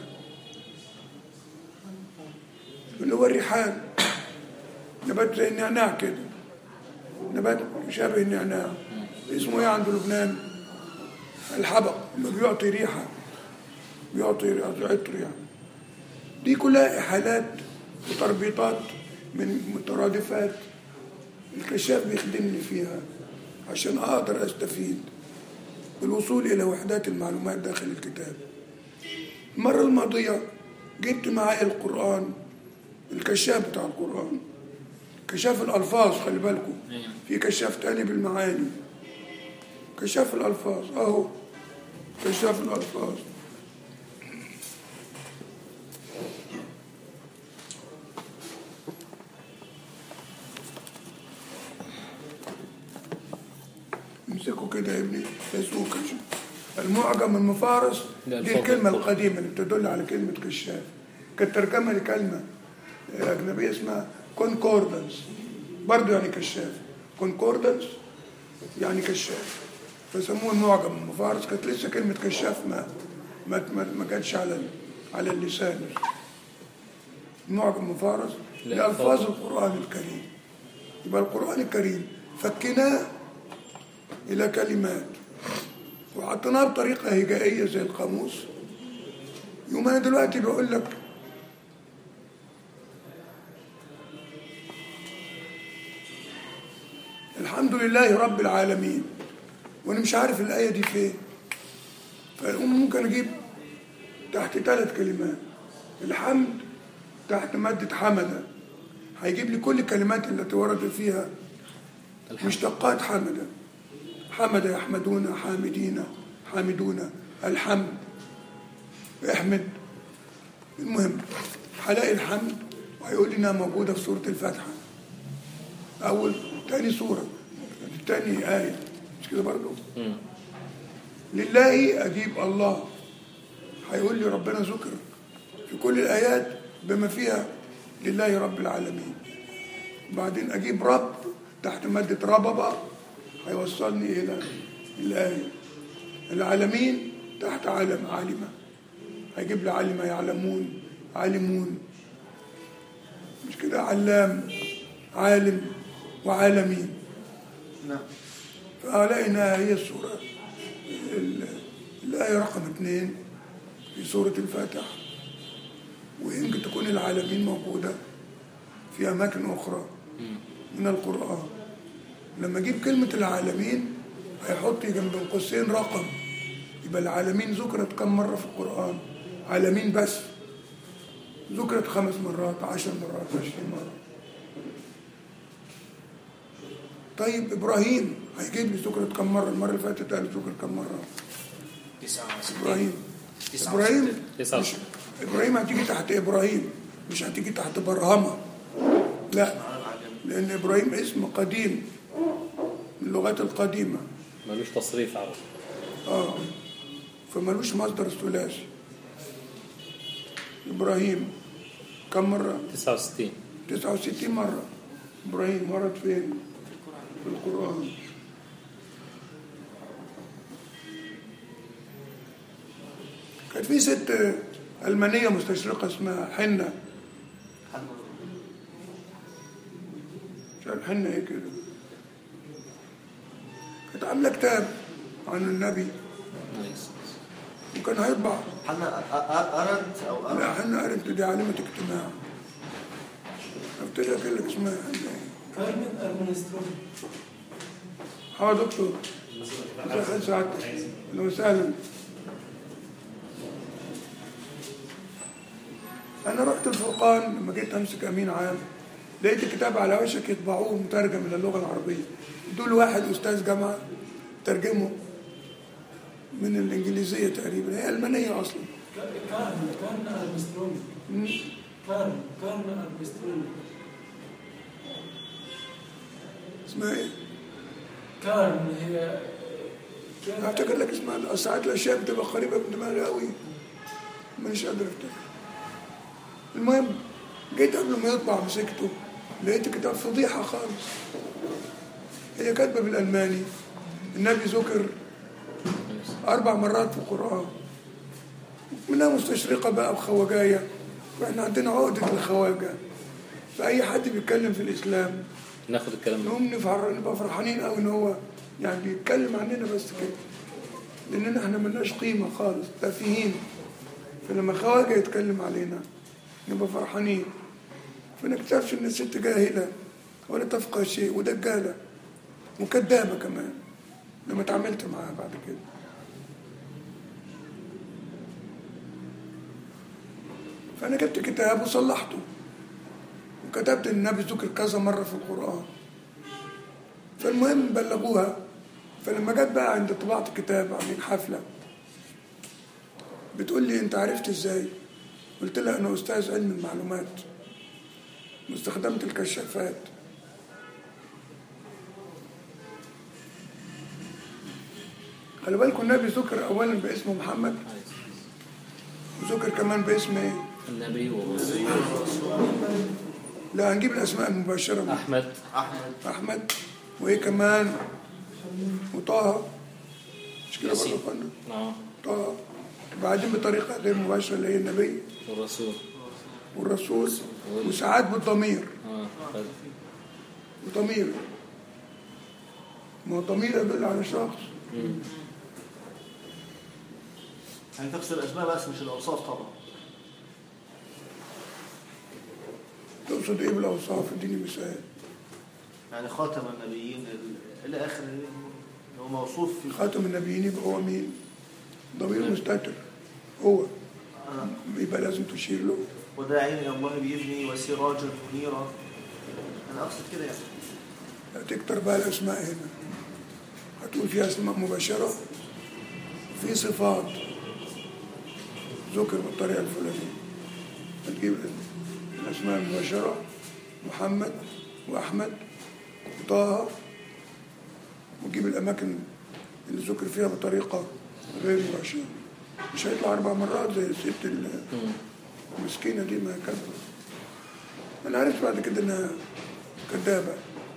اللي هو الريحان نبات زي النعناع كده نبات شبه النعناع اسمه ايه عند لبنان؟ الحبق اللي بيعطي ريحه بيعطي يعطي عطر يعني دي كلها إحالات وتربيطات من مترادفات الكشاف بيخدمني فيها عشان أقدر أستفيد بالوصول إلى وحدات المعلومات داخل الكتاب المرة الماضية جبت معايا القرآن الكشاف بتاع القرآن كشاف الألفاظ خلي بالكم في كشاف تاني بالمعاني كشاف الألفاظ أهو كشاف الألفاظ امسكوا كده يا ابني اسمه كشاف المعجم المفارس ده دي الفضل الكلمة الفضل. القديمة اللي بتدل على كلمة كشاف كانت ترجمة لكلمة أجنبية اسمها كونكوردنس برضه يعني كشاف كونكوردنس يعني كشاف فسموه المعجم المفارس كانت لسه كلمة كشاف ما ما ما, ما جاتش على ال- على اللسان المعجم المفارس لا، لألفاظ فضل. القرآن الكريم يبقى القرآن الكريم فكناه إلى كلمات وحطيناها بطريقة هجائية زي القاموس يوم أنا دلوقتي بقول لك الحمد لله رب العالمين وأنا مش عارف الآية دي فين فممكن أجيب تحت ثلاث كلمات الحمد تحت مادة حمدة هيجيب لي كل الكلمات التي ورد فيها مشتقات حمدة حمد يحمدون حامدين حامدون الحمد احمد المهم هلاقي الحمد وهيقول لي انها موجودة في سورة الفاتحة أول تاني سورة تاني آية مش كده برضه مم. لله أجيب الله هيقول لي ربنا ذكر في كل الآيات بما فيها لله رب العالمين بعدين أجيب رب تحت مادة رببة هيوصلني إلى الآية العالمين تحت عالم عالمة هيجيب لي عالمة يعلمون عالمون مش كده علام عالم وعالمين نعم فألاقي إنها هي السورة ال- الآية رقم اثنين في سورة الفاتحة ويمكن تكون العالمين موجودة في أماكن أخرى من القرآن لما أجيب كلمة العالمين هيحط جنب قوسين رقم يبقى العالمين ذكرت كم مرة في القرآن عالمين بس ذكرت خمس مرات عشر مرات عشرين مرة طيب إبراهيم هيجيب لي ذكرت كم مرة المرة اللي فاتت قال ذكرت كم مرة إبراهيم إبراهيم تسعة مش إبراهيم هتيجي تحت إبراهيم مش هتيجي تحت برهمة لا لأن إبراهيم اسم قديم من اللغات القديمة ملوش تصريف عربي آه فملوش مصدر ثلاثي إبراهيم كم مرة؟ 69 69 مرة إبراهيم ورد فين؟ في القرآن كانت في ست ألمانية مستشرقة اسمها حنة مش عارف حنة إيه كده عامله كتاب عن النبي كويس. وكان هيطبع حنا أ- أ- أرنت أو أرنت لا حنا قريت دي عالمة اجتماع قلت لك اقول لك اسمها كارمن أرمنسترون اه دكتور ازي سعادتك اهلا وسهلا انا رحت الفرقان لما جيت امسك امين عام لقيت الكتاب على وشك يطبعوه مترجم الى اللغه العربيه دول واحد استاذ جامعه ترجمه من الانجليزيه تقريبا هي المانيه اصلا كارن كارن أرمسترون مم. كارن كارن أرمسترون اسمها ايه؟ كارن هي أنا افتكر لك اسمها ساعات الاشياء بتبقى قريبه من دماغي قوي مش قادر افتكر المهم جيت قبل ما يطبع مسكته لقيت كتاب فضيحه خالص هي كاتبه بالالماني النبي ذكر اربع مرات في القران منها مستشرقه بقى وخواجايه واحنا عندنا عقده الخواجه فاي حد بيتكلم في الاسلام ناخد الكلام ده نقوم نفر... نبقى فرحانين قوي ان هو يعني بيتكلم عننا بس كده لاننا احنا ملناش قيمه خالص تافهين فلما خواجه يتكلم علينا نبقى فرحانين فنكتشفش ان الست جاهله ولا تفقه شيء ودجاله وكذابه كمان لما اتعاملت معاها بعد كده فانا جبت كتاب وصلحته وكتبت ان النبي ذكر كذا مره في القران فالمهم بلغوها فلما جت بقى عند طباعة الكتاب عاملين حفلة بتقول لي انت عرفت ازاي قلت لها انا استاذ علم المعلومات واستخدمت الكشافات خلي بالكم النبي ذكر اولا باسمه محمد وذكر كمان باسم ايه النبي والرسول لا هنجيب الاسماء المباشره احمد أحمد احمد وايه كمان وطه مش كده ياسين. برضه قلنا؟ اه طه وبعدين بطريقه غير مباشره اللي هي النبي والرسول والرسول وساعات بالضمير اه طيب. وضمير ما هو الضمير يدل على شخص مم. يعني تقصد الأسماء بس مش الأوصاف طبعا تقصد ايه بالاوصاف اديني مثال يعني خاتم النبيين ال- إلى آخر اللي هو موصوف في خاتم النبيين يبقى هو مين ضمير مستتر هو آه. يبقى لازم تشير له وداعين إلى الله بإذنه وسراجا منيرا أنا أقصد كده يعني تكتر بقى الاسماء هنا هتقول فيها اسماء مباشره في صفات ذكر بالطريقه الفلانيه هتجيب الاسماء المباشره محمد واحمد وطه وتجيب الاماكن اللي ذكر فيها بطريقه غير مباشره مش هيطلع اربع مرات زي الست ال- مم. المسكينه دي ما كذبت انا عرفت بعد كده انها كذابه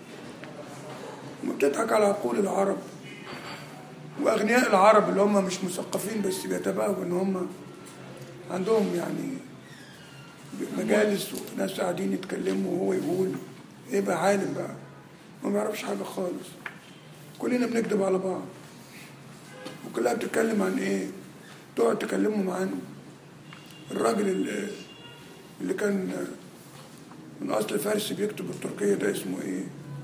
وبتضحك على عقول العرب واغنياء العرب اللي هم مش مثقفين بس بيتباهوا ان هم عندهم يعني مجالس وناس قاعدين يتكلموا وهو يقول يبقى عالم بقى ما بيعرفش حاجه خالص كلنا بنكذب على بعض وكلها بتتكلم عن ايه تقعد تكلمهم عن الراجل اللي, اللي كان من اصل فارسي بيكتب التركيه ده اسمه ايه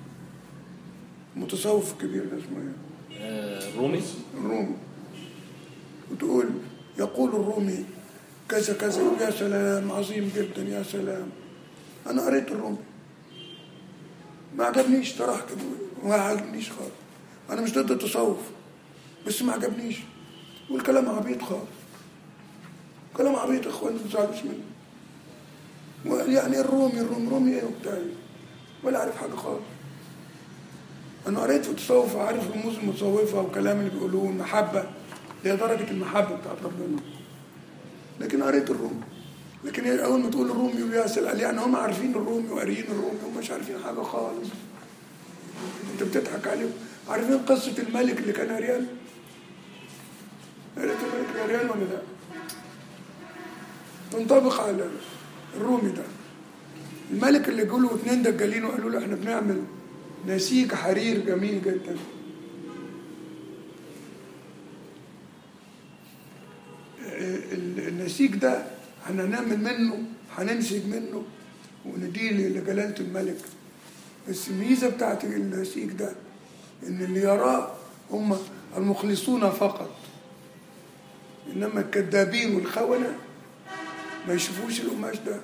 متصوف كبير ده اسمه ايه آه، الرومي الرومي وتقول يقول الرومي كذا كذا يا سلام عظيم جدا يا سلام انا قريت الرومي ما عجبنيش صراحه كده ما عجبنيش خالص انا مش ضد التصوف بس ما عجبنيش والكلام عبيط خالص كلام عبيط يا اخوان ما تزعلوش مني يعني الرومي الرومي رومي ايه وبتاع إيه؟ ولا عارف حاجه خالص انا قريت في التصوف وعارف رموز المتصوفه والكلام اللي بيقولوه المحبه اللي هي درجه المحبه بتاعت ربنا لكن قريت الرومي لكن هي اول ما تقول الرومي يقول يا سلام يعني هم عارفين الرومي وقاريين الرومي وهم مش عارفين حاجه خالص انت بتضحك عليهم عارفين قصه الملك اللي كان عريان قريت الملك العريان ولا لا تنطبق على الرومي ده الملك اللي جوله اتنين دجالين وقالوا له احنا بنعمل نسيج حرير جميل جدا النسيج ده احنا هنعمل منه هننسج منه ونديه لجلالة الملك بس الميزة بتاعت النسيج ده إن اللي يراه هم المخلصون فقط إنما الكذابين والخونة ما يشوفوش القماش ده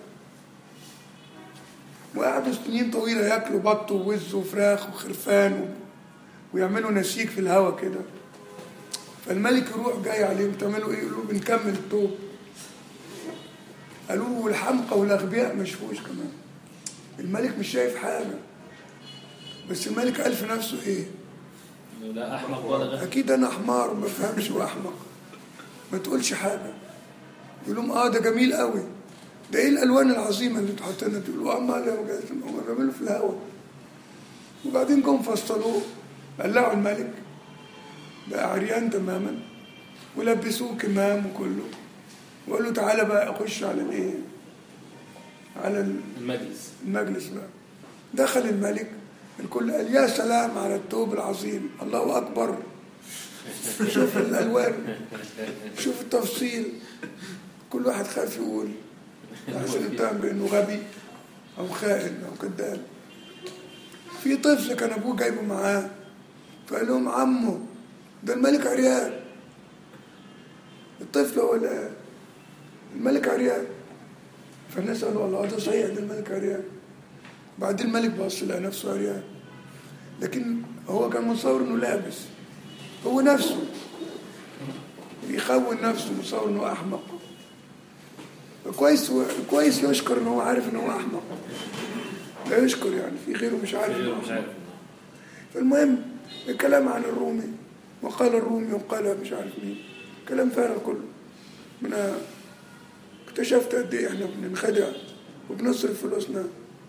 وقعدوا سنين طويلة ياكلوا بط ووز وفراخ وخرفان و... ويعملوا نسيج في الهوا كده فالملك يروح جاي عليهم تعملوا ايه يقولوا بنكمل الطوب قالوا له والحمقى والاغبياء ما شافوش كمان الملك مش شايف حاجه بس الملك قال في نفسه ايه لا احمق ولا غير اكيد انا حمار ما بفهمش واحمق ما تقولش حاجه يقول لهم اه ده جميل قوي ده ايه الالوان العظيمه اللي تحطنا تقولوا اه مالها هم بيعملوا في الهواء وبعدين جم فصلوه قلعوا الملك بقى عريان تماما ولبسوه كمام وكله وقال له تعالى بقى اخش على الايه على المجلس المجلس بقى دخل الملك الكل قال يا سلام على الثوب العظيم الله اكبر شوف الالوان شوف التفصيل كل واحد خاف يقول عشان يتهم بانه غبي او خائن او كذاب في طفل كان ابوه جايبه معاه فقال لهم عمو ده الملك عريان الطفل هو اللي قال الملك عريان فالناس قالوا الله ده صحيح ده الملك عريان بعدين الملك بص لقى نفسه عريان لكن هو كان متصور انه لابس هو نفسه بيخون نفسه متصور انه احمق كويس كويس يشكر ان هو عارف ان هو احمق لا يشكر يعني في غيره مش عارف إنه مش عارف فالمهم الكلام عن الرومي وقال الرومي وقال مش عارف مين كلام فارغ كله انا اكتشفت قد ايه احنا بننخدع وبنصرف فلوسنا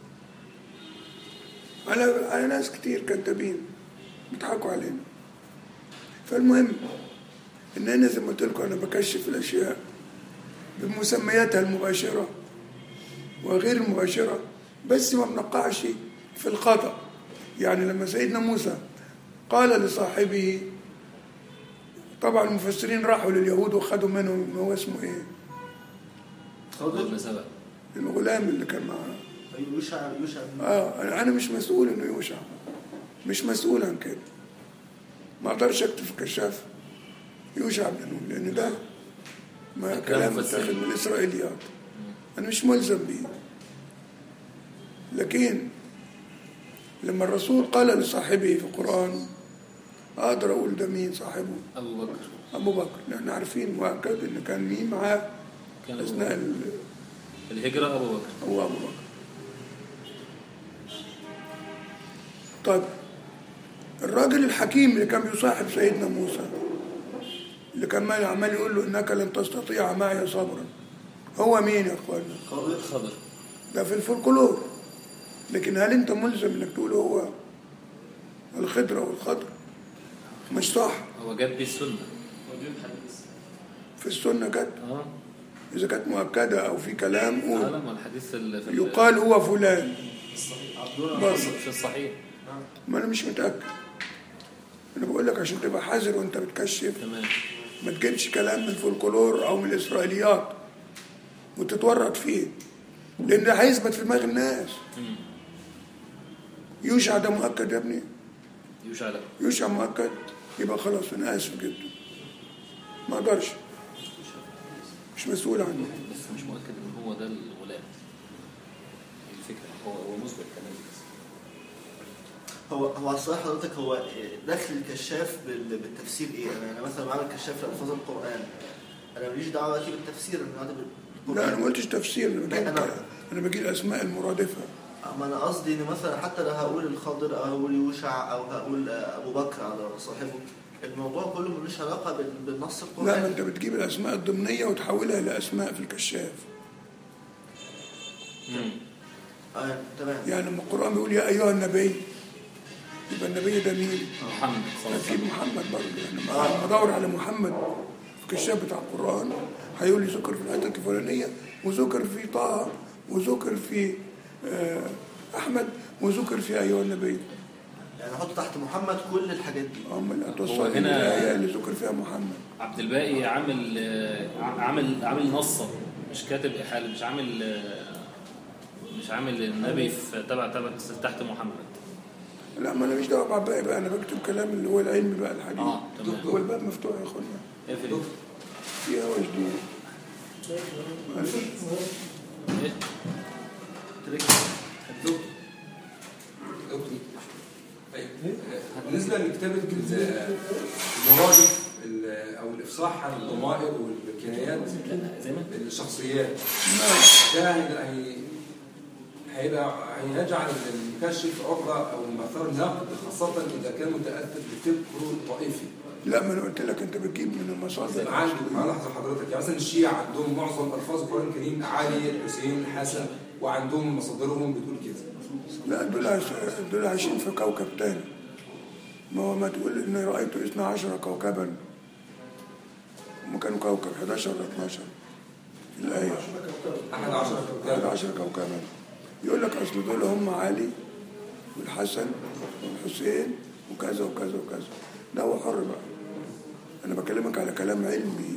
على على ناس كتير كذابين بيضحكوا علينا فالمهم ان انا زي ما قلت لكم انا بكشف الاشياء بمسمياتها المباشره وغير المباشره بس ما بنقعش في الخطأ يعني لما سيدنا موسى قال لصاحبه طبعا المفسرين راحوا لليهود وخدوا منهم هو اسمه ايه ابن سبأ الغلام اللي كان معاه أيوة، يوشع يوشع بن- اه انا مش مسؤول انه يوشع مش مسؤول عن كده ما اقدرش اكتب في كشاف يوشع بن نون لان ده ما كلام مفسرين. متاخد من الاسرائيليات انا مش ملزم بيه لكن لما الرسول قال لصاحبه في القران اقدر اقول ده مين صاحبه ابو بكر ابو بكر لان عارفين مؤكد ان كان مين معاه كان أبو اثناء ال- الهجرة ابو بكر هو أبو بكر طيب الراجل الحكيم اللي كان بيصاحب سيدنا موسى اللي كان مال- عمال يقول له انك لن تستطيع معي صبرا هو مين يا اخوانا خضر ده في الفولكلور لكن هل انت ملزم انك تقول هو الخضره والخضر مش صح هو جاب بيه السنة في السنه جت اه اذا كانت مؤكده او في كلام قول عالم والحديث ال- في ال- يقال هو فلان برضه في الصحيح ما انا مش متاكد انا بقول لك عشان تبقى حذر وانت بتكشف تمام ما تجيبش كلام من الفولكلور او من الاسرائيليات وتتورط فيه لان ده هيثبت في دماغ الناس يوشع ده مؤكد يا ابني يوشع له يوشع مؤكد يبقى خلاص انا اسف جدا ما اقدرش مش مسؤول عنه بس مش مؤكد ان هو ده الغلام الفكرة هو هو مثبت كمان بس هو هو الصراحه حضرتك هو دخل الكشاف بال- بالتفسير ايه؟ انا انا مثلا بعمل كشاف لالفاظ القران انا ماليش دعوه دلوقتي بالتفسير انا دلوقتي لا انا ما بالقران قلتش تفسير انا بجيب لا، أنا- انا بجيب الاسماء المرادفه ما انا قصدي ان مثلا حتى لو هقول الخضر او هقول يوشع او هقول ابو بكر على صاحبه الموضوع كله ملوش علاقه بال- بالنص لا ما القراني انت بتجيب الاسماء الضمنيه وتحولها لاسماء في الكشاف آه تمام يعني لما القران بيقول يا ايها النبي يبقى النبي ده مين؟ محمد صلى الله عليه هتجيب وسلم محمد برضه يعني لما ادور على محمد في الكشاف بتاع القران هيقول لي ذكر في الحته الفلانيه وذكر في طه وذكر في آه، احمد وذكر في ايها النبي يعني احط تحت محمد كل الحاجات دي هم اللي هو هتوصل هنا- الآية اللي ذكر فيها محمد عبد الباقي عامل آه، عامل عامل نصه مش كاتب احاله مش عامل آه، مش عامل النبي في تبع تبع تحت محمد لا ما انا مش دعوه بعباقي بقى انا بكتب كلام اللي هو العلم بقى الحديث اه تمام هو الباب مفتوح يا اخوانا اقفل فيها وجديد إيه؟ تريك دكتور دكتور طيب بالنسبه لكتابه ال- المرادف ال- او الافصاح عن الضمائر والكنايات زي ما الشخصيات ده هي- هي- هيبقى هيجعل المكشف عرضه او مثار نقد خاصه اذا كان متاثر بفكره الطائفي لا ما انا قلت لك انت بتجيب من المصادر عندي لحظه حضرتك يعني مثلا الشيعة عندهم معظم الفاظ القران الكريم علي الحسين الحسن وعندهم مصادرهم بتقول كده لا دول عايش دول عايشين في كوكب تاني ما هو ما تقول اني رايت 12 كوكبا هم كانوا كوكب 11 ولا 12 في الايه 11 كوكب 11 كوكبا يقول لك اصل دول هم علي والحسن والحسين وكذا وكذا وكذا ده هو حر بقى انا بكلمك على كلام علمي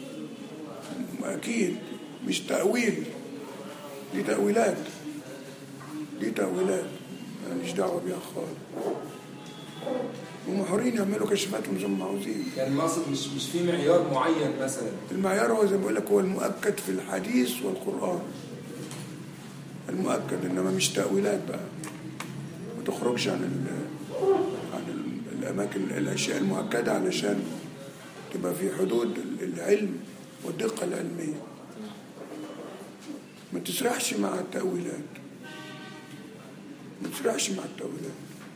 اكيد مش تاويل دي تاويلات دي تاويلات ماليش دعوه بيها خالص هم حرين يعملوا كشفاتهم زي ما عاوزين يعني المقصد مش مش في معيار معين مثلا المعيار هو زي ما بقول لك هو المؤكد في الحديث والقرآن المؤكد انما مش تأويلات بقى ما تخرجش عن ال عن ال- الاماكن الاشياء المؤكده علشان تبقى في حدود ال- العلم والدقه العلميه ما تسرحش مع التأويلات ما تسرحش مع التأويلات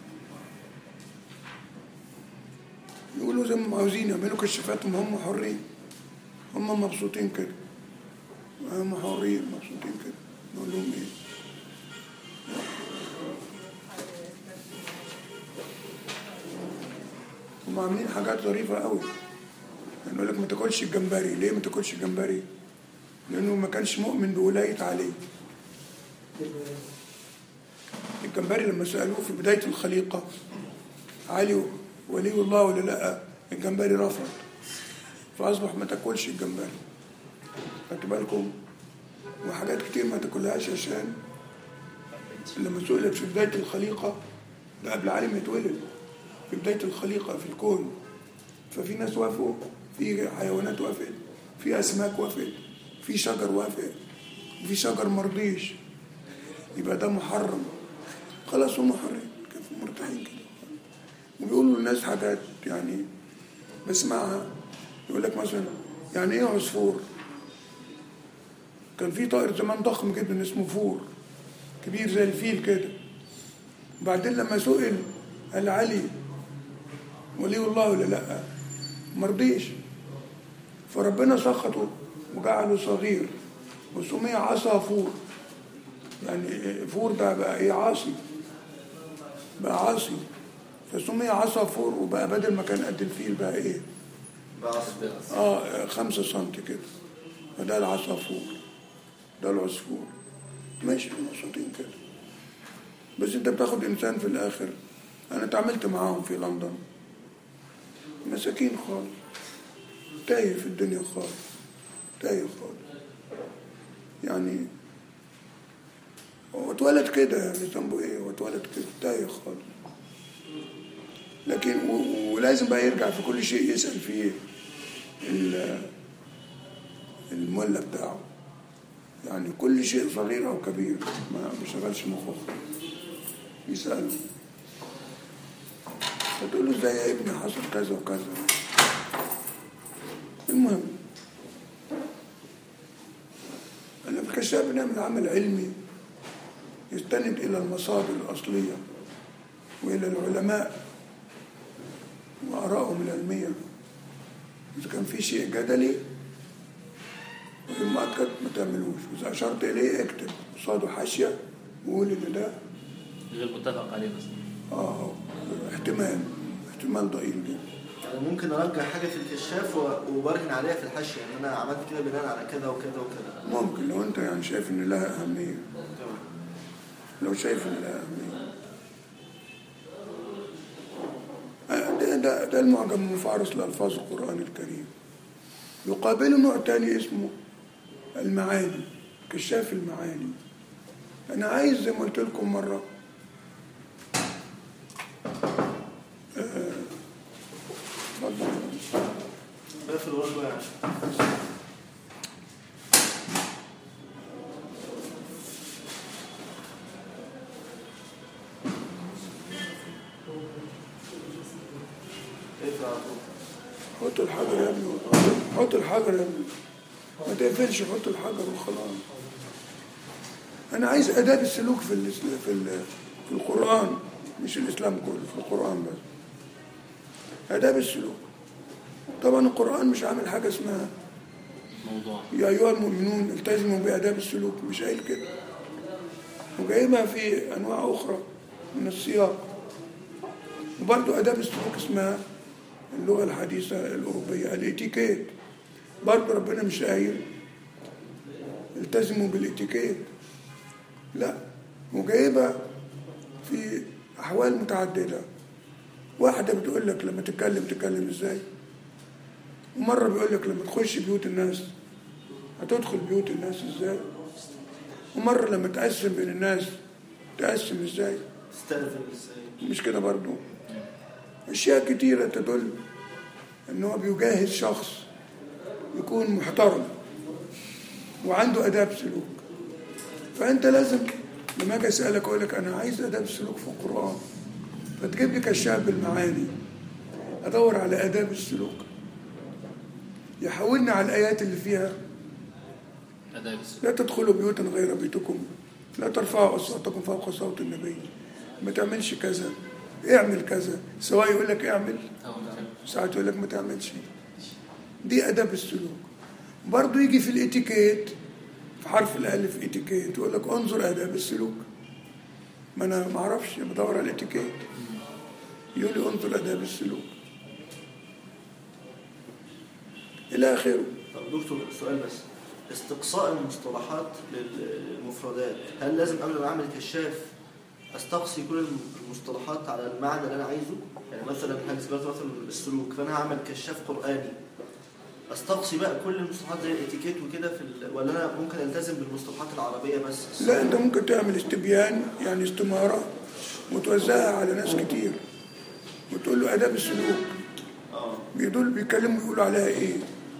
يقولوا زي ما عاوزين يعملوا كشفاتهم هم حرين هم مبسوطين كده هم حرين مبسوطين كده نقول لهم ايه هم عاملين حاجات ظريفة قوي يعني يقول لك ما تاكلش الجمبري ليه ما تاكلش الجمبري لأنه ما كانش مؤمن بولاية علي الجمبري لما سألوه في بداية الخليقة علي ولي الله ولا لا الجمبري رفض فأصبح ما تاكلش الجمبري خدت بالكم وحاجات كتير ما تاكلهاش عشان لما سئلت في بداية الخليقة ده قبل علي ما يتولد في بداية الخليقة في الكون ففي ناس وافقوا في حيوانات وافقت في أسماك وافقت في شجر وافق في شجر مرضيش يبقى ده محرم خلاص هم حرين كيف مرتاحين كده وبيقولوا للناس حاجات يعني بسمعها يقول لك مثلا يعني ايه عصفور كان في طائر زمان ضخم جدا اسمه فور كبير زي الفيل كده وبعدين لما سئل قال علي ولي الله ولا لا مرضيش فربنا سخطه وجعله صغير وسمي عصا فور يعني فور ده بقى ايه عاصي بقى عاصي فسمي عصا فور وبقى بدل ما كان قد الفيل بقى ايه بس اه خمسة سنتي كده فده العصافور ده العصفور ماشي مبسوطين كده بس انت بتاخد انسان في الاخر انا اتعاملت معاهم في لندن مساكين خالص تايه في الدنيا خالص تايه خالص يعني هو اتولد كده يعني ذنبه ايه هو اتولد كده تايه خالص لكن و- ولازم بقى يرجع في كل شيء يسأل فيه ال- المولى بتاعه يعني كل شيء صغير او كبير ما بيشغلش مخه يسأله فتقول له ازاي يا ابني حصل كذا وكذا المهم انا في كشاف بنعمل عمل علمي يستند الى المصادر الاصليه والى العلماء وارائهم العلميه اذا كان في شيء جدلي غير مؤكد ما تعملوش واذا اشرت اليه اكتب قصاده حاشيه وقول ان ده غير متفق عليه مثلا اه احتمال احتمال ضئيل جدا يعني ممكن ارجع حاجه في الكشاف و- وبرهن عليها في الحاشيه ان انا عملت كده بناء على كذا وكذا وكذا ممكن لو انت يعني شايف ان لها اهميه تمام لو شايف ان لها اهميه ده ده المعجم المفارس لألفاظ القرآن الكريم يقابله نوع تاني اسمه المعاني كشاف المعاني أنا عايز زي ما قلت لكم مرة آه، اتفضل بقى في الورق يعني اقفل على طول حط الحجر يا ابني حط الحجر يا ابني ما تقفلش حط الحجر وخلاص انا عايز اداب السلوك في ال في ال في القران مش الاسلام كله في القران بس اداب السلوك طبعا القران مش عامل حاجه اسمها موضوع يا ايها المؤمنون التزموا باداب السلوك مش قايل كده وجايبها في انواع اخرى من السياق وبرضه اداب السلوك اسمها اللغه الحديثه الاوروبيه الاتيكيت برضه ربنا مش قايل التزموا بالاتيكيت لا وجايبها في احوال متعدده واحده بتقول لك لما تتكلم تتكلم ازاي ومره بيقول لك لما تخش بيوت الناس هتدخل بيوت الناس ازاي ومره لما تقسم بين الناس تقسم ازاي استأذن ازاي مش كده برضو اشياء كتيره تدل ان هو بيجهز شخص يكون محترم وعنده اداب سلوك فانت لازم لما اجي اسالك اقول لك انا عايز اداب سلوك في القران فتجيب لي كشاف بالمعاني ادور على اداب السلوك يحولني على الايات اللي فيها اداب السلوك لا تدخلوا بيوتا غير بيتكم لا ترفعوا اصواتكم فوق صوت النبي ما تعملش كذا اعمل كذا سواء يقول لك اعمل أو نعم. ساعات يقول لك ما تعملش دي اداب السلوك برضه يجي في الاتيكيت في حرف الالف اتيكيت يقول لك انظر اداب السلوك ما انا ما اعرفش بدور على الاتيكيت يقول لي انظر اداب السلوك الى اخره طب دكتور سؤال بس استقصاء المصطلحات للمفردات هل لازم قبل ما اعمل كشاف استقصي كل المصطلحات على المعنى اللي انا عايزه يعني مثلا حاجه ذكرت مثلا السلوك فانا هعمل كشاف قراني استقصي بقى كل المصطلحات زي الاتيكيت وكده في ال... ولا انا ممكن التزم بالمصطلحات العربيه بس لا انت ممكن تعمل استبيان يعني استمارة وتوزعها على ناس كتير وتقول له اداب السلوك اه بيدول بيتكلموا يقولوا عليها ايه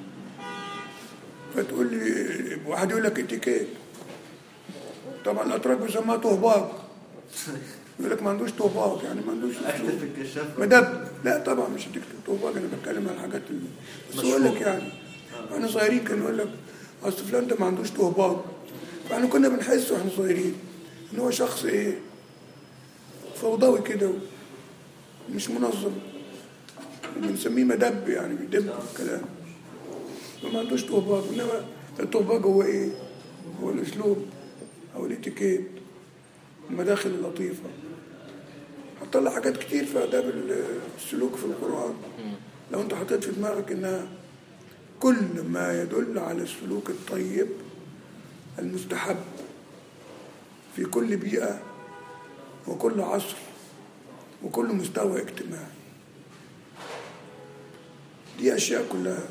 فتقول لي واحد يقول لك اتيكيت طبعا الاتراك بيسموها طهباج يقول لك ما عندوش طهباج يعني ما عندوش اكتب أسلوب. في الكشاف مدب لا طبعا مش هتكتب طهباج انا بتكلم عن الحاجات اللي بس مشهور. يقول لك يعني احنا صغيرين كان يقول لك اصل فلان ده ما عندوش طهباج فاحنا كنا بنحس واحنا صغيرين ان هو شخص ايه فوضوي كده مش منظم بنسميه مدب يعني بيدب الكلام ما عندوش طهباج انما الطهباج هو ايه؟ هو الاسلوب او الاتيكيت المداخل اللطيفه هتطلع حاجات كتير في اداب السلوك في القران لو انت حطيت في دماغك انها كل ما يدل على السلوك الطيب المستحب في كل بيئه وكل عصر وكل مستوى اجتماعي دي أشياء كلها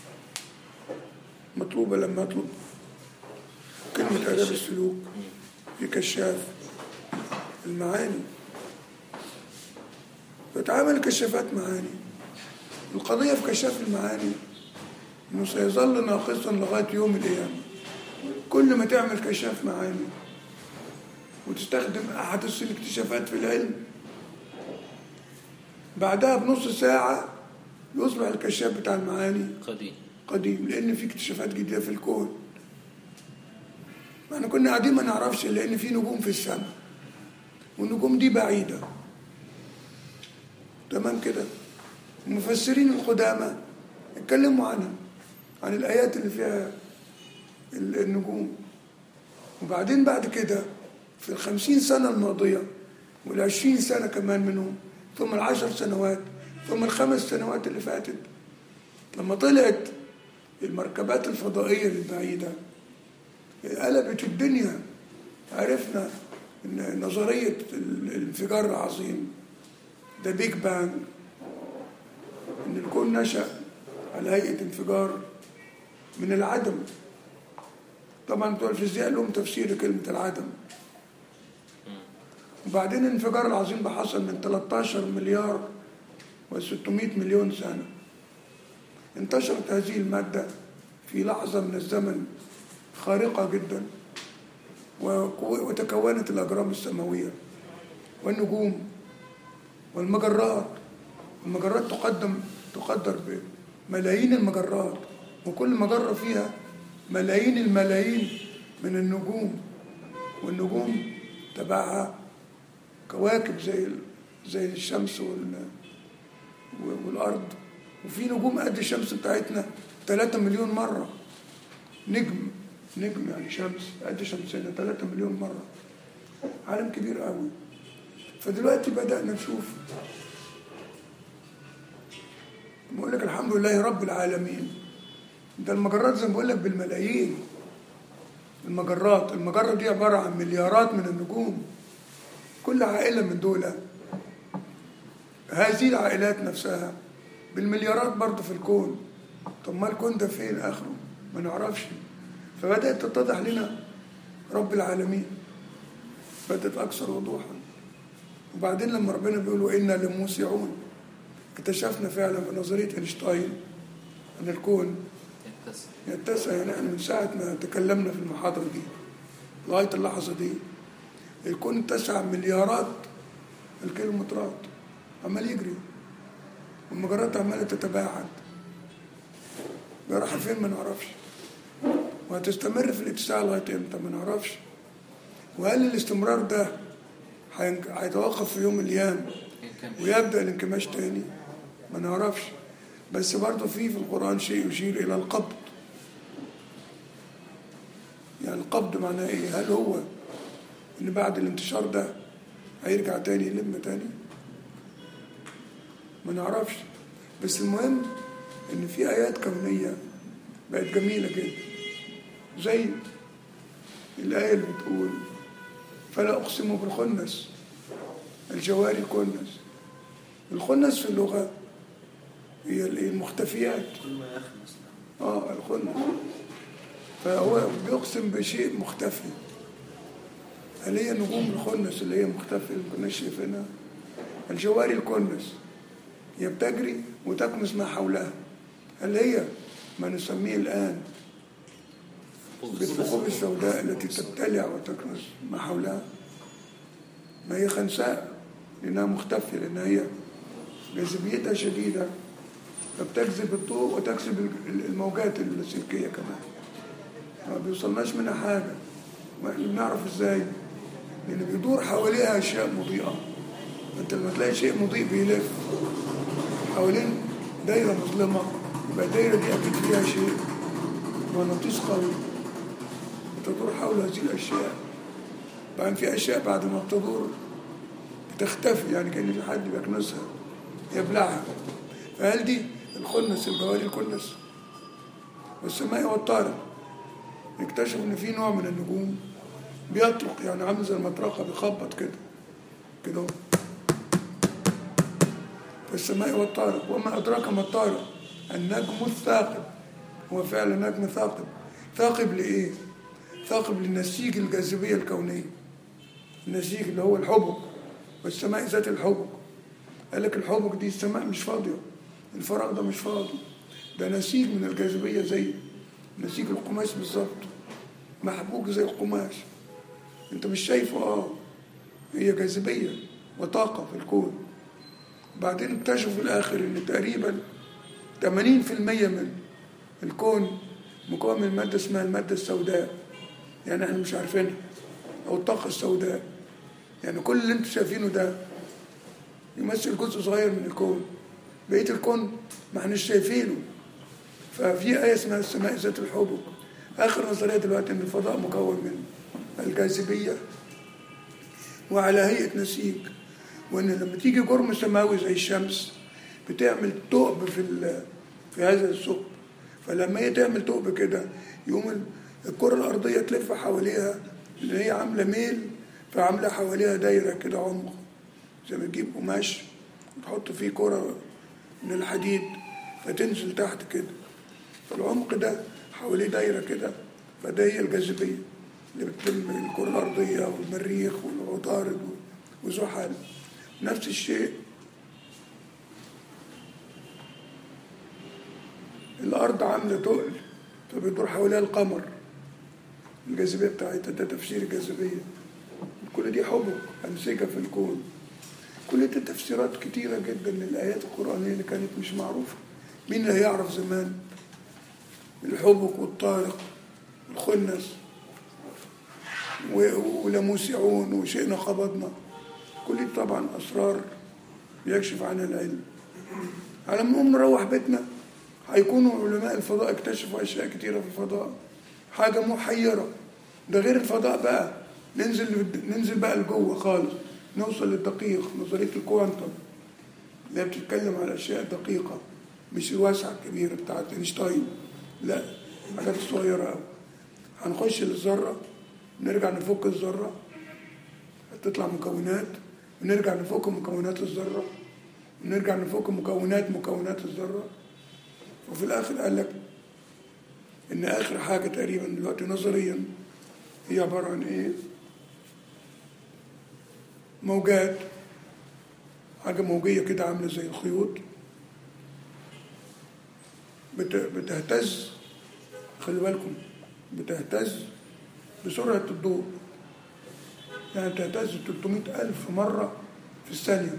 مطلوبة لما أطلب كلمة آداب السلوك في كشاف المعاني فتعامل كشافات معاني القضية في كشاف المعاني إنه سيظل ناقصا لغاية يوم القيامة كل ما تعمل كشاف معاني وتستخدم أحدث الاكتشافات في العلم بعدها بنص ساعة يصبح الكشاف بتاع المعاني قديم قديم لأن في اكتشافات جديدة في الكون احنا كنا قاعدين ما نعرفش لأن في نجوم في السماء والنجوم دي بعيدة تمام كده المفسرين القدامى اتكلموا عنها عن الآيات اللي فيها ال- النجوم وبعدين بعد كده في الخمسين سنة الماضية والعشرين سنة كمان منهم ثم العشر سنوات ثم الخمس سنوات اللي فاتت لما طلعت المركبات الفضائية البعيدة قلبت الدنيا عرفنا ان نظرية ال- الانفجار العظيم ده بيج بانج إن الكون نشأ على هيئة انفجار من العدم طبعا بتوع الفيزياء لهم تفسير لكلمة العدم وبعدين الانفجار العظيم ده حصل من 13 مليار و600 مليون سنة انتشرت هذه المادة في لحظة من الزمن خارقة جدا وكو- وتكونت الأجرام السماوية والنجوم والمجرات المجرات تقدم تقدر بملايين المجرات وكل مجرة فيها ملايين الملايين من النجوم والنجوم تبعها كواكب زي ال- زي الشمس وال والأرض وفي نجوم قد الشمس بتاعتنا 3 مليون مرة نجم نجم يعني شمس قد شمسنا 3 مليون مرة عالم كبير قوي فدلوقتي بدأنا نشوف بقول لك الحمد لله رب العالمين ده المجرات زي ما بقول لك بالملايين المجرات المجرة دي عبارة عن مليارات من النجوم كل عائلة من دول هذه العائلات نفسها بالمليارات برضه في الكون طب ما الكون ده فين آخره ما نعرفش فبدأت تتضح لنا رب العالمين بدأت أكثر وضوحا وبعدين لما ربنا بيقول وإنا لموسعون اكتشفنا فعلا بنظرية اينشتاين أن الكون يتسع يتسع يعني احنا من ساعة ما تكلمنا في المحاضرة دي لغاية اللحظة دي الكون اتسع مليارات الكيلومترات عمال يجري والمجرات عمالة تتباعد رايحة فين ما نعرفش وهتستمر في الاتساع لغاية امتى ما نعرفش وهل الاستمرار ده هينك- هيتوقف في يوم من الأيام ويبدأ الانكماش تاني ما نعرفش بس برضه في في القرآن شيء يشير إلى القبض يعني القبض معناه إيه؟ هل هو إن بعد الانتشار ده هيرجع تاني يلم تاني؟ ما نعرفش بس المهم إن في آيات كونية بقت جميلة جدا زي الآية اللي بتقول فلا أقسم بالخنس الجواري الكنس الخنس في اللغة هي الإيه؟ المختفيات كل ما يخمس اه الخنس فهو بيقسم بشيء مختفي هل هي نجوم الخنس اللي هي مختفية اللي ما كناش شايفينها الجواري الكنس هي بتجري وتكنس ما حولها هل هي ما نسميه الآن بالثقوب السوداء التي تبتلع وتكنس ما حولها ما هي خنساء لأنها مختفية لأن هي جاذبيتها شديدة فبتجذب الضوء وتجذب الموجات اللاسلكية كمان ما بيوصلناش منها حاجة واحنا بنعرف ازاي لأن بيدور حواليها أشياء مضيئة أنت لما تلاقي شيء مضيء بيلف حوالين دايرة مظلمة يبقى الدايرة دي أكيد فيها شيء مغناطيس قوي بتدور حول هذه الأشياء بعدين في أشياء بعد ما بتدور بتختفي يعني كأن في حد بيكنسها يبلعها فهل دي الخنس الجواري الكنس والسماء والطارق اكتشفوا ان في نوع من النجوم بيطرق يعني عامل زي المطرقه بيخبط كده كده اهو. في السماء والطارق وما ادراك ما الطارق النجم الثاقب هو فعلا نجم ثاقب ثاقب لايه ثاقب للنسيج الجاذبيه الكونيه النسيج اللي هو الحبك والسماء ذات الحبك قال لك الحبك دي السماء مش فاضيه الفراغ ده مش فاضي ده نسيج من الجاذبيه زي نسيج القماش بالظبط محبوك زي القماش انت مش شايفه اه هي جاذبيه وطاقه في الكون بعدين اكتشفوا في الاخر ان تقريبا 80% من الكون مكون من ماده اسمها الماده السوداء يعني احنا مش عارفينها او الطاقه السوداء يعني كل اللي انتم شايفينه ده يمثل جزء صغير من الكون بقيه الكون ما احناش شايفينه ففي آية اسمها السماء ذات الحبك آخر نظرية دلوقتي إن الفضاء مكون من الجاذبية وعلى هيئة نسيج وإن لما تيجي جرم سماوي زي الشمس بتعمل ثقب في ال- في هذا الثقب فلما هي تعمل ثقب كده يقوم ال- الكرة الأرضية تلف حواليها اللي هي عاملة ميل فعاملة حواليها دايرة كده عمق زي ما تجيب قماش وتحط فيه كرة من الحديد فتنزل تحت كده فالعمق ده حواليه دايرة كده فده هي الجاذبية اللي بتلم الكرة الأرضية والمريخ والعطارد وزحل نفس الشيء الأرض عاملة تقل فبيدور حواليها القمر الجاذبية بتاعتها ده تفسير الجاذبية كل دي حبك أنسجة في الكون كل دي تفسيرات كتيرة جدا للآيات القرآنية اللي كانت مش معروفة مين اللي هيعرف زمان الحبك والطارق والخنس و- ولموسعون وشئنا قبضنا كل دي طبعا أسرار يكشف عنها العلم على ما نقوم نروح بيتنا هيكونوا علماء الفضاء اكتشفوا أشياء كتيرة في الفضاء حاجة محيرة ده غير الفضاء بقى ننزل ننزل بقى لجوه خالص نوصل للدقيق نظرية الكوانتم اللي هي بتتكلم على أشياء دقيقة مش الواسعة الكبيرة بتاعت اينشتاين لا حاجات صغيرة أوي هنخش للذرة نرجع نفك الذرة تطلع مكونات ونرجع نفك مكونات الذرة ونرجع نفك مكونات مكونات الذرة وفي الآخر قال لك إن آخر حاجة تقريبا دلوقتي نظريا هي عبارة عن إيه؟ موجات حاجة موجية كده عاملة زي الخيوط بت- بتهتز خلي بالكم بتهتز بسرعة الضوء يعني تهتز 300 ألف مرة في الثانية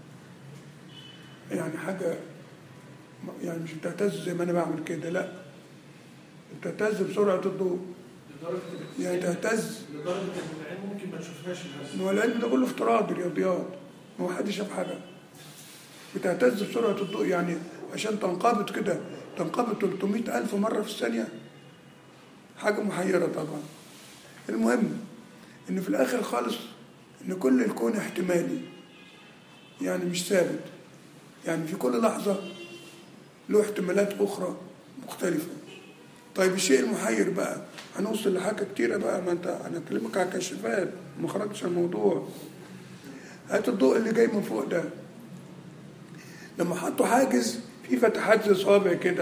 يعني حاجة يعني مش بتهتز زي ما أنا بعمل كده لا بتهتز بسرعة الضوء لدرجة يعني تهتز لدرجة إن العين ممكن ما تشوفهاش الهزة هو العلم ده كله افتراضي رياضيات ما حد شاف حاجة بتهتز بسرعة الضوء يعني عشان تنقبض كده تنقبض 300 ألف مرة في الثانية حاجة محيرة طبعا المهم إن في الآخر خالص إن كل الكون احتمالي يعني مش ثابت يعني في كل لحظة له احتمالات أخرى مختلفة طيب الشيء المحير بقى هنوصل لحاجة كتيرة بقى ما انت انا اكلمك على كشفات ما خرجتش عن الموضوع هات الضوء اللي جاي من فوق ده لما حطوا حاجز في فتحات زي صوابع كده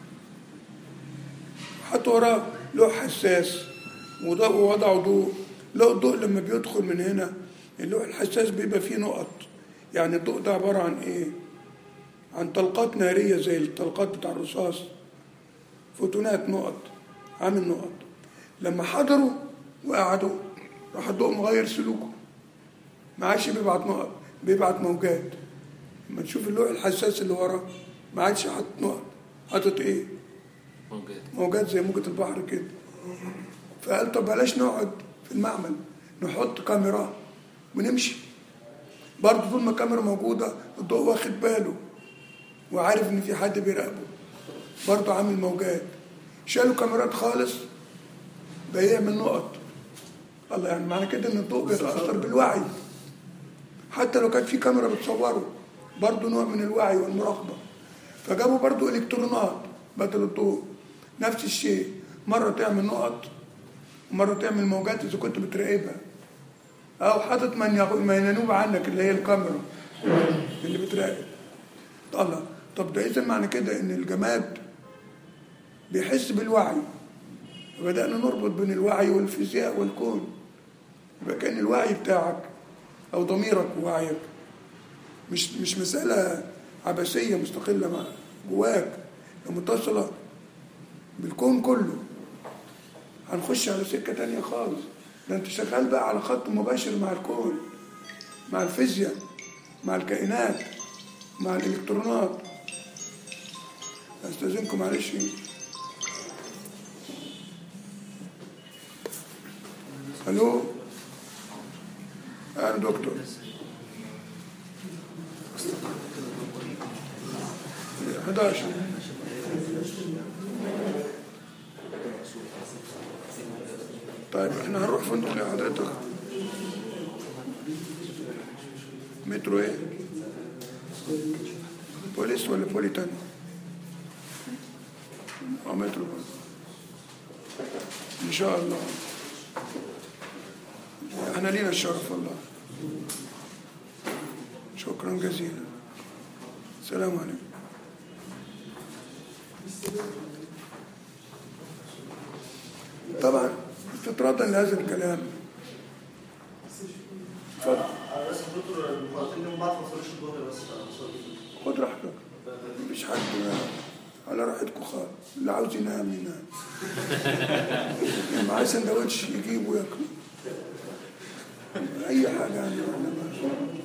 حطوا وراه لوح حساس وض- ووضعوا ضوء لو الضوء لما بيدخل من هنا اللوح الحساس بيبقى فيه نقط يعني الضوء ده عبارة عن ايه عن طلقات نارية زي الطلقات بتاع الرصاص فوتونات نقط عامل نقط لما حضروا وقعدوا راح الضوء مغير سلوكه ما عادش بيبعت نقط بيبعت موجات لما تشوف اللوح الحساس اللي ورا ما عادش حاطط نقط حاطط ايه موجات موجات زي موجة البحر كده فقال طب بلاش نقعد في المعمل نحط كاميرا ونمشي برضه طول ما الكاميرا موجودة الضوء واخد باله وعارف ان في حد بيراقبه برضه عامل موجات شالوا كاميرات خالص بقى يعمل نقط الله يعني معنى كده ان الضوء بيتأثر بالوعي حتى لو كانت في كاميرا بتصوره برضه نوع من الوعي والمراقبة فجابوا برضه الكترونات بدل الضوء نفس الشيء مرة تعمل نقط ومرة تعمل موجات إذا كنت بتراقبها أو حاطط من يغ- ما ينوب عنك اللي هي الكاميرا اللي بتراقب الله طب ده إذا معنى كده إن الجماد بيحس بالوعي بدأنا نربط بين الوعي والفيزياء والكون يبقى كأن الوعي بتاعك أو ضميرك ووعيك مش مش مسألة عبثية مستقلة مع جواك ده متصلة بالكون كله هنخش على سكة تانية خالص ده انت شغال بقى على خط مباشر مع الكون مع الفيزياء مع الكائنات مع الإلكترونات استاذنكم معلش الو انا دكتور حداشر طيب احنا هنروح فندق يا حضرتك مترو ايه بوليس ولا بوليتان اه مترو ان شاء الله احنا لينا الشرف والله شكرا جزيلا السلام عليكم طبعا استطرادا لهذا الكلام اتفضل انا بس دكتور المحاضرتين اليوم بعد ما صليش الظهر بس فصلي. خد راحتك مفيش حد على راحتكم خالص اللي عاوز ينام ينام اللي معاه سندوتش يجيبه وياكله اي حاجه يعني احنا ماشي.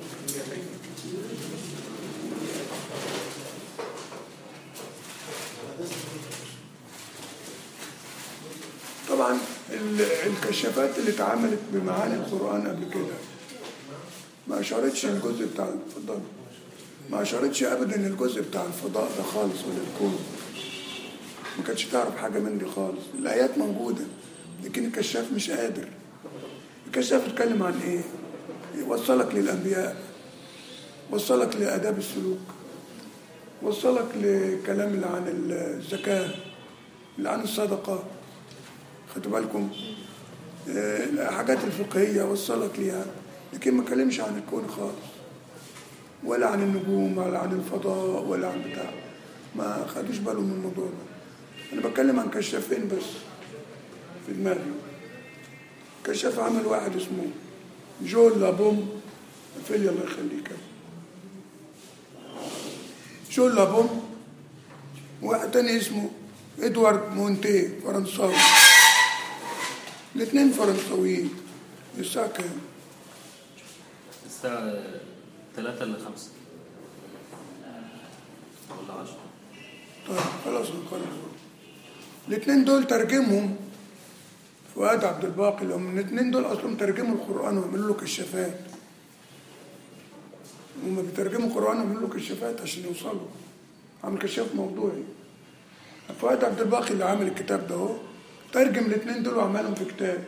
طبعا ال- الكشافات اللي اتعملت بمعاني القرآن قبل كده ما أشارتش الجزء بتاع اتفضل ما أشارتش أبدا الجزء بتاع الفضاء ده خالص ولا الكون ما كانتش تعرف حاجة من دي خالص الآيات موجودة لكن الكشاف مش قادر الكشاف اتكلم عن إيه وصلك للأنبياء وصلك لآداب السلوك وصلك لكلام اللي عن الزكاة اللي عن الصدقة خدوا بالكم آه، الحاجات الفقهية وصلك ليها لكن ما كلمش عن الكون خالص ولا عن النجوم ولا عن الفضاء ولا عن بتاع ما خدوش بالهم من الموضوع ده انا بتكلم عن كشافين بس في دماغي كشاف عمل واحد اسمه جول لابوم فيلي الله يخليك جول لابوم واحد تاني اسمه ادوارد مونتي فرنساوي الاثنين فرنساويين الساعة كام؟ الساعة 3 ل 5 ولا 10 طيب خلاص نخلص الاثنين دول ترجمهم فؤاد عبد الباقي اللي هم الاثنين دول اصلا ترجموا القران وعملوا له كشافات هم بيترجموا القران وعملوا له كشافات عشان يوصلوا عامل كشاف موضوعي فؤاد عبد الباقي اللي عامل الكتاب ده اهو ترجم الاثنين دول وعملهم في كتاب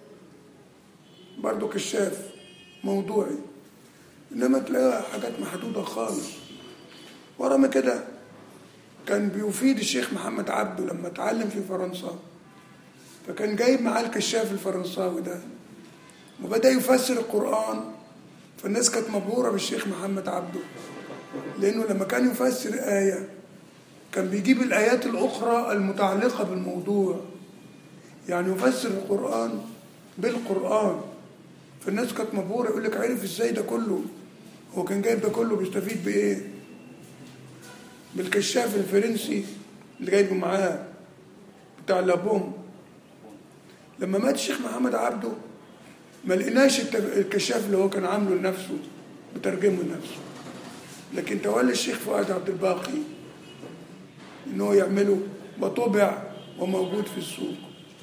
برضه كشاف موضوعي انما تلاقي حاجات محدوده خالص ورغم كده كان بيفيد الشيخ محمد عبده لما اتعلم في فرنسا فكان جايب معاه الكشاف الفرنساوي ده وبدأ يفسر القرآن فالناس كانت مبهورة بالشيخ محمد عبده لأنه لما كان يفسر آية كان بيجيب الآيات الأخرى المتعلقة بالموضوع يعني يفسر القرآن بالقرآن فالناس كانت مبهورة يقول لك عرف ازاي ده كله هو كان جايب ده كله بيستفيد بإيه بالكشاف الفرنسي اللي جايبه معاه بتاع لابوم لما مات الشيخ محمد عبده ما لقيناش التف- الكشاف اللي هو كان عامله لنفسه بترجمه لنفسه لكن تولى الشيخ فؤاد عبد الباقي ان هو يعمله وطبع وموجود في السوق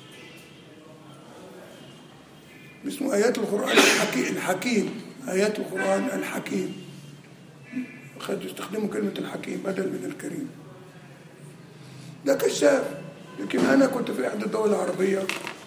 اسمه آيات القرآن الحكيم, الحكيم آيات القرآن الحكيم خدوا يستخدموا كلمة الحكيم بدل من الكريم ده كشاف لكن أنا كنت في إحدى الدول العربية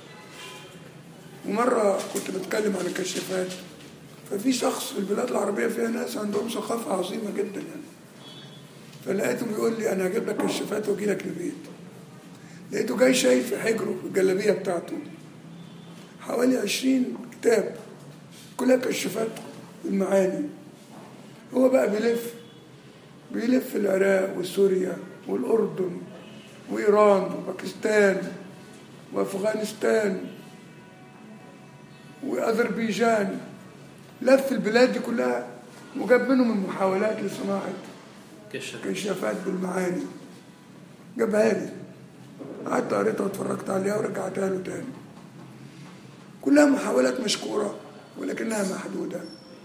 ومرة كنت بتكلم عن الكشافات ففي شخص في البلاد العربية فيها ناس عندهم ثقافة عظيمة جدا يعني فلقيته بيقول لي أنا هجيب لك كشافات وأجي لك البيت لقيته جاي شايل في حجره في الجلابية بتاعته حوالي عشرين كتاب كلها كشافات المعاني هو بقى بيلف بيلف العراق وسوريا والأردن وإيران وباكستان وأفغانستان وأذربيجان لف البلاد دي كلها وجاب منهم المحاولات لصناعة كشف كشافات بالمعاني جابها لي قعدت قريتها واتفرجت عليها ورجعتها له تاني كلها محاولات مشكورة ولكنها محدودة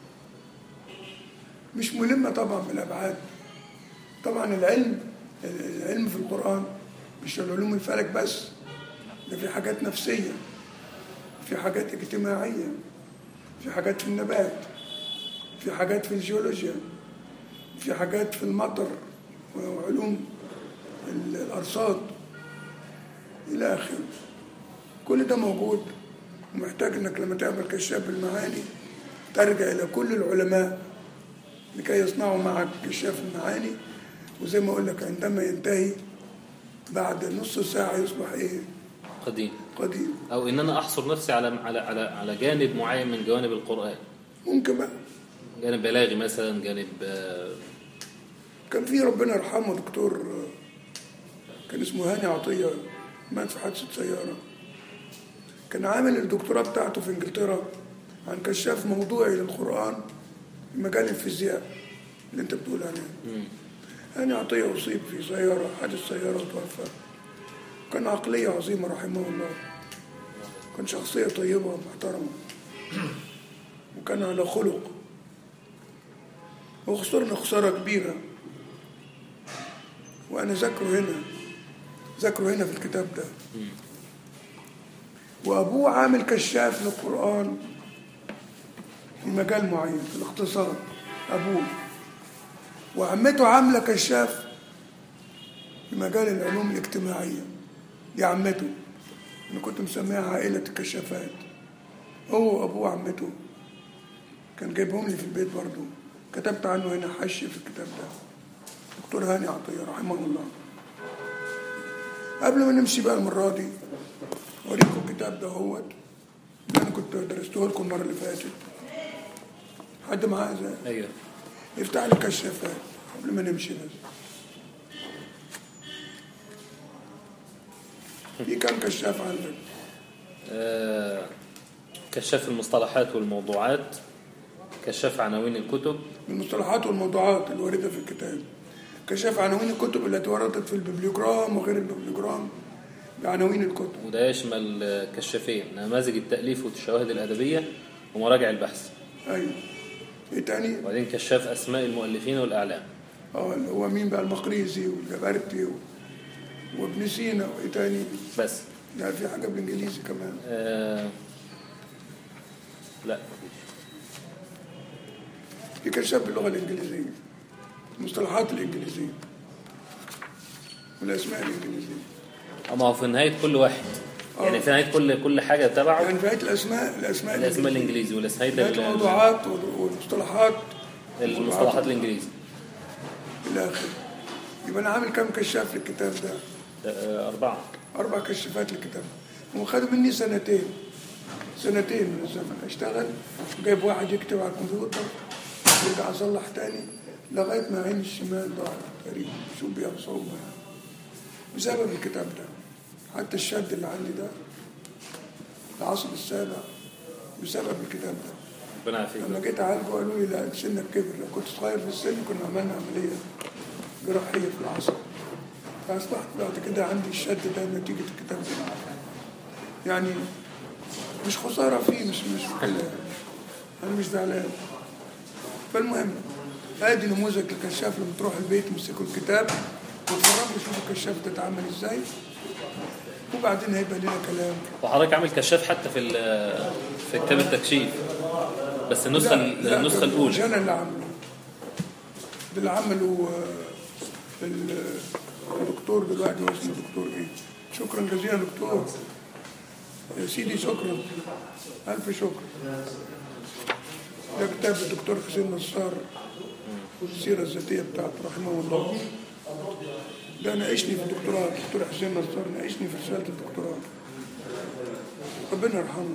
مش ملمة طبعا بالأبعاد طبعا العلم العلم في القرآن مش العلوم الفلك بس ده في حاجات نفسية في حاجات اجتماعية في حاجات في النبات في حاجات في الجيولوجيا في حاجات في المطر وعلوم الأرصاد إلى آخره كل ده موجود ومحتاج إنك لما تعمل كشاف بالمعاني ترجع إلى كل العلماء لكي يصنعوا معك كشاف المعاني وزي ما أقول لك عندما ينتهي بعد نص ساعة يصبح إيه قديم قديم او ان انا احصر نفسي على على على على جانب معين من جوانب القران ممكن بقى جانب بلاغي مثلا جانب آه، كان في ربنا يرحمه دكتور كان اسمه هاني عطية مات في حادثة سيارة كان عامل الدكتوراه بتاعته في انجلترا عن كشاف موضوعي للقرآن في مجال الفيزياء اللي انت بتقول عليه هاني عطية أصيب في سيارة حادث سيارة وتوفى كان عقلية عظيمة رحمه الله كان شخصية طيبة ومحترمة وكان على خلق وخسرنا خسارة كبيرة وأنا ذاكره هنا ذاكره هنا في الكتاب ده وأبوه عامل كشاف للقرآن في مجال معين في الاقتصاد أبوه وعمته عاملة كشاف في مجال العلوم الاجتماعية دي عمته أنا كنت مسميها عائلة الكشافات هو وأبوه عمته كان جايبهم لي في البيت برضو كتبت عنه هنا حشي في الكتاب ده دكتور هاني عطية رحمه الله قبل ما نمشي بقى المرة دي أوريكم الكتاب ده هو اللي أنا كنت درسته لكم المرة اللي فاتت حد معاه زي ايوه افتح لي كشافات قبل ما نمشي بس في كم كشاف عندك؟ آه، كشاف المصطلحات والموضوعات كشاف عناوين الكتب المصطلحات والموضوعات الواردة في الكتاب كشاف عناوين الكتب التي وردت في الببليوجرام وغير الببليوجرام بعناوين الكتب وده يشمل آه، كشافين نماذج التأليف والشواهد الأدبية ومراجع البحث أيوة إيه تاني؟ وبعدين كشاف أسماء المؤلفين والأعلام اه اللي هو مين بقى المقريزي والجبرتي و... وابن سينا وايه تاني؟ بس لا في حاجه بالانجليزي كمان آه لا في كشاف باللغه الانجليزيه المصطلحات الانجليزيه والاسماء الانجليزيه أما هو في نهاية كل واحد يعني في نهاية كل كل حاجة تبعه يعني نهايه الاسماء الاسماء الأسماء الإنجليزي والأسماء نهايه الموضوعات والمصطلحات المصطلحات الإنجليزي الى اخره يبقى انا عامل كام كشاف للكتاب ده؟ آه، أربعة اربع كشافات للكتاب هو خد مني سنتين سنتين من الزمن اشتغل جايب واحد يكتب على الكمبيوتر يرجع اصلح تاني لغايه ما عين الشمال ضاعت تقريبا شو بيها صعوبه يعني بسبب الكتاب ده حتى الشد اللي عندي ده العصب السابع بسبب الكتاب ده ربنا يعافيك لما جيت اعالجه قالوا لي لا سنك كبر لو كنت صغير في السن كنا عملنا عمليه جراحيه في العصب فاصبحت بعد كده عندي الشد ده نتيجه الكتاب ده يعني مش خساره فيه مش مش كده انا مش زعلان فالمهم ادي نموذج للكشاف لما تروح البيت يمسكوا الكتاب وتفرجوا شوفوا الكشاف ده اتعمل ازاي وبعدين هيبقى لنا كلام وحضرتك عامل كشاف حتى في ال- في كتاب التكشيف بس النسخة لا، لا، النسخة ده الأولى مش انا اللي عامله ده اللي عمله آه، ال- الدكتور دلوقتي هو اسمه دكتور ايه شكرا جزيلا دكتور يا سيدي شكرا الف شكر ده كتاب الدكتور حسين نصار السيره الذاتيه بتاعته رحمه الله ده ناقشني في الدكتوراه الدكتور حسين نصار ناقشني في رساله الدكتوراه ربنا يرحمه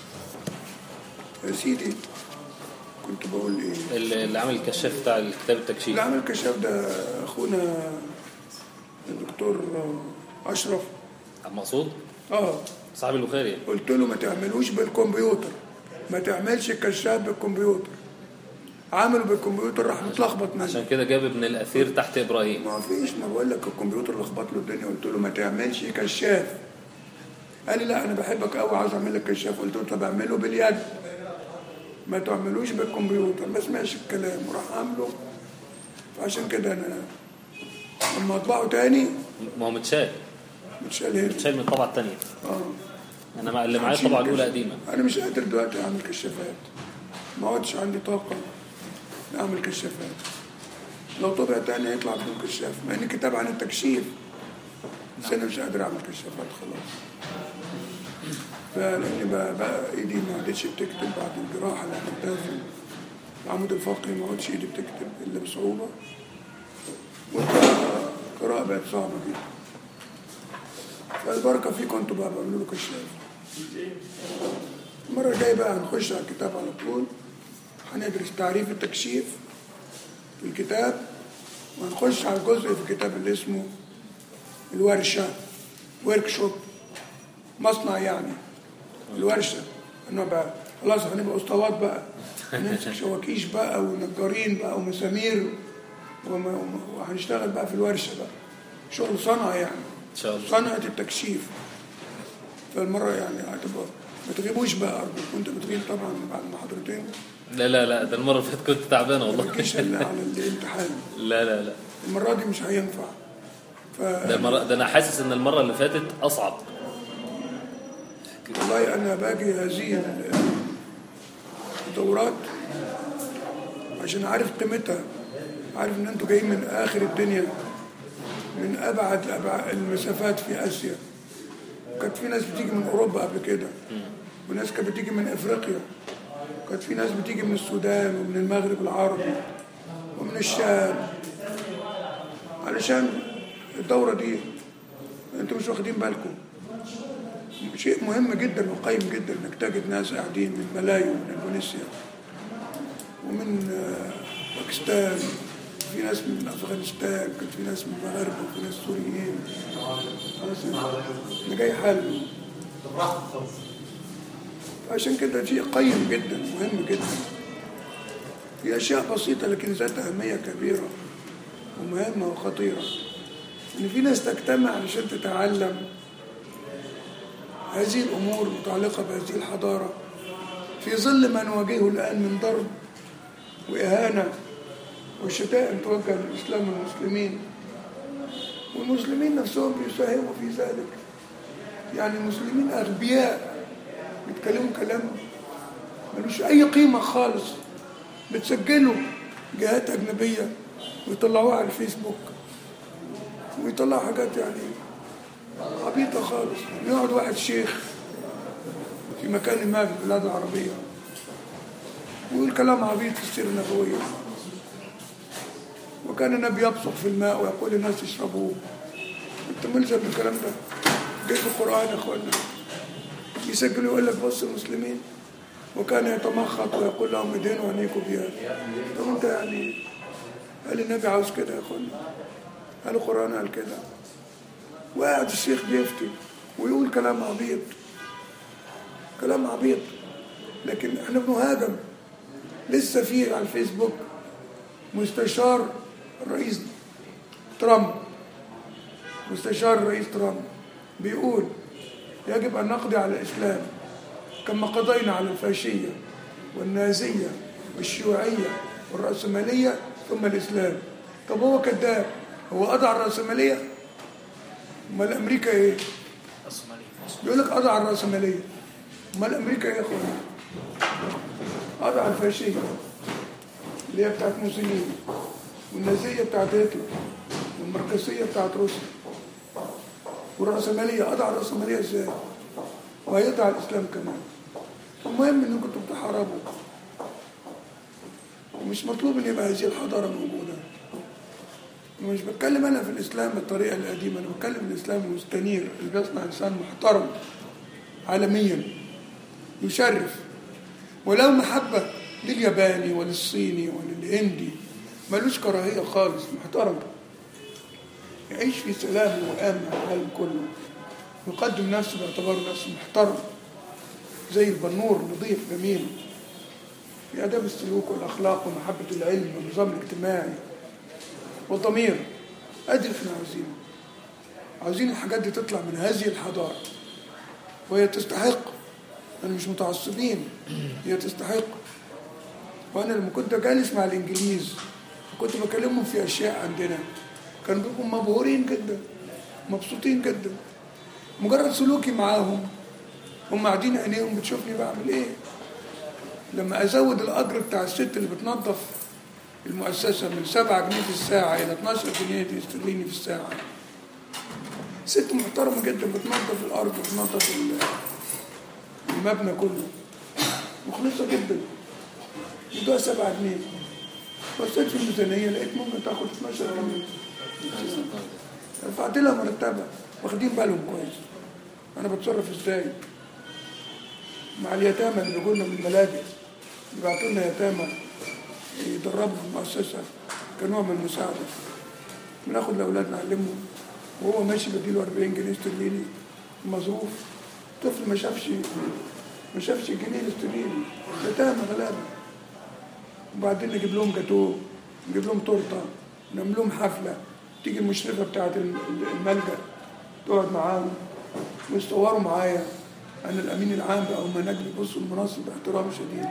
يا سيدي كنت بقول ايه اللي اللي عامل الكشاف بتاع الكتاب التكشيف اللي عمل الكشاف ده اخونا الدكتور اشرف عبد المقصود اه صاحب البخاري قلت له ما تعملوش بالكمبيوتر ما تعملش الكشاف بالكمبيوتر عمله بالكمبيوتر راح متلخبط منه عشان كده جاب ابن الأثير تحت إبراهيم ما فيش ما بقول لك الكمبيوتر لخبط له الدنيا قلت له ما تعملش كشاف قال لي لا انا بحبك قوي عاوز اعمل لك كشاف قلت له طب اعمله باليد ما تعملوش بالكمبيوتر ما سمعش الكلام وراح عامله فعشان كده انا لما اطبعه تاني ما هو متشال متشال هنا متشال من الطبعة الثانية اه أنا مع اللي معايا الطبعة الأولى قديمة انا مش قادر دلوقتي اعمل كشافات ما عادش عندي طاقه اعمل كشافات لو طبع تاني هيطلع بدون كشاف مع ان كتاب عن التكشيف بس انا مش قادر اعمل كشافات خلاص فلاني بقى, بقى ايدي ما عادتش بتكتب بعد الجراحه اللي عملتها في العمود الفقري ما عادش ايدي بتكتب الا بصعوبه والقراءه القراءة بقت صعبه جدا فالبركه فيكم انتوا بقى بعملوا له كشاف المرة الجاية بقى هنخش على الكتاب على طول هندرس تعريف التكشيف في الكتاب وهنخش على الجزء في الكتاب اللي اسمه الورشه ورك شوب مصنع يعني الورشه انه بقى خلاص هنبقى اسطوات بقى هنمسك شواكيش بقى ونجارين بقى ومسامير وم- وم- وهنشتغل بقى في الورشه بقى شغل صنعه يعني ان شاء الله صنعه التكشيف فالمره يعني هتبقى ما تغيبوش بقى ارجوك وانت بتغيب طبعا بعد المحاضرتين لا لا لا ده المره اللي فاتت كنت تعبان ما والله تجيش الا على الامتحان لا لا لا المره دي مش هينفع ف ده, مرة ده انا حاسس ان المره اللي فاتت اصعب والله انا باجي هذه الدورات عشان عارف قيمتها عارف ان انتوا جايين من اخر الدنيا من ابعد أبعد المسافات في اسيا كانت في ناس بتيجي من اوروبا قبل كده وناس كانت بتيجي من افريقيا كانت في ناس بتيجي من السودان ومن المغرب العربي ومن الشام علشان الدورة دي انتوا مش واخدين بالكم شيء مهم جدا وقيم جدا انك تجد ناس قاعدين من ملايو ومن اندونيسيا ومن آه، باكستان في ناس من افغانستان كان في ناس من المغرب وفي ناس سوريين خلاص انا جاي حل عشان كده شيء قيم جدا مهم جدا في اشياء بسيطه لكن ذات اهميه كبيره ومهمه وخطيره ان في ناس تجتمع علشان تتعلم هذه الأمور المتعلقة بهذه الحضارة في ظل ما نواجهه الآن من ضرب وإهانة وشتائم توجه للإسلام والمسلمين والمسلمين نفسهم بيساهموا في ذلك يعني المسلمين أغبياء بيتكلموا كلام ملوش أي قيمة خالص بتسجلوا جهات أجنبية ويطلعوها على الفيسبوك ويطلعوا حاجات يعني عبيطة خالص يقعد واحد شيخ في مكان ما في البلاد العربية ويقول كلام عبيط في السيرة النبوية وكان النبي يبصق في الماء ويقول للناس اشربوه انت ملزم بالكلام ده جاي في القرآن يا اخوانا يسجل يقول لك بص المسلمين وكان يتمخط ويقول لهم ادهنوا عينيكم بها طب انت يعني هل النبي عاوز كده يا اخوانا هل القرآن قال كده وقاعد الشيخ بيفتي ويقول كلام عبيط كلام عبيط لكن احنا بنهاجم لسه في على الفيسبوك مستشار الرئيس ترامب مستشار الرئيس ترامب بيقول يجب أن نقضي على الإسلام كما قضينا على الفاشية والنازية والشيوعية والرأسمالية ثم الإسلام طب هو كذاب هو قضى على الرأسمالية امال امريكا ايه بيقول لك قضى على الرأسمالية امال امريكا ايه يا اخوانا قضى على الفاشية اللي هي بتاعت موسوليني والنازية بتاعت هتلر والمركزية بتاعت روسيا والرأسمالية قضى على الرأسمالية ازاي وهيقضي على الإسلام كمان المهم انكم انتوا بتحاربوا ومش مطلوب ان يبقى هذه الحضارة موجودة مش بتكلم انا في الاسلام بالطريقه القديمه انا بتكلم الاسلام المستنير اللي بيصنع انسان محترم عالميا يشرف ولو محبه للياباني وللصيني وللهندي ملوش كراهيه خالص محترم يعيش في سلام وامن مع العالم كله يقدم نفسه باعتباره نفسه محترم زي البنور نظيف جميل في اداب السلوك والاخلاق ومحبه العلم والنظام الاجتماعي والضمير ادي اللي احنا عاوزينه عاوزين الحاجات دي تطلع من هذه الحضاره وهي تستحق انا مش متعصبين هي تستحق وانا لما كنت جالس مع الانجليز كنت بكلمهم في اشياء عندنا كانوا بيبقوا مبهورين جدا مبسوطين جدا مجرد سلوكي معاهم هم قاعدين عينيهم بتشوفني بعمل ايه لما ازود الاجر بتاع الست اللي بتنظف المؤسسة من 7 جنيه في الساعة إلى 12 جنيه استرليني في الساعة ست محترمة جدا بتنظف الأرض وبتنظف المبنى كله مخلصة جدا يدوها 7 جنيه بصيت في الميزانية لقيت ممكن تاخد 12 جنيه رفعت لها مرتبة واخدين بالهم كويس أنا بتصرف إزاي مع اليتامى اللي بيقولوا من الملاجئ بيبعتوا لنا يتامى يدربوا في المؤسسة كنوع من المساعدة بناخد الأولاد نعلمهم وهو ماشي بديله 40 جنيه استرليني مظروف طفل ما شافش ما شافش الجنيه الاسترليني يتامى غلابه وبعدين نجيب لهم جاتوه نجيب لهم تورته نعمل لهم حفله تيجي المشرفه بتاعت ال- ال- الملجأ تقعد معاهم ويصوروا معايا انا الامين العام او مناج بيبصوا المناصب باحترام شديد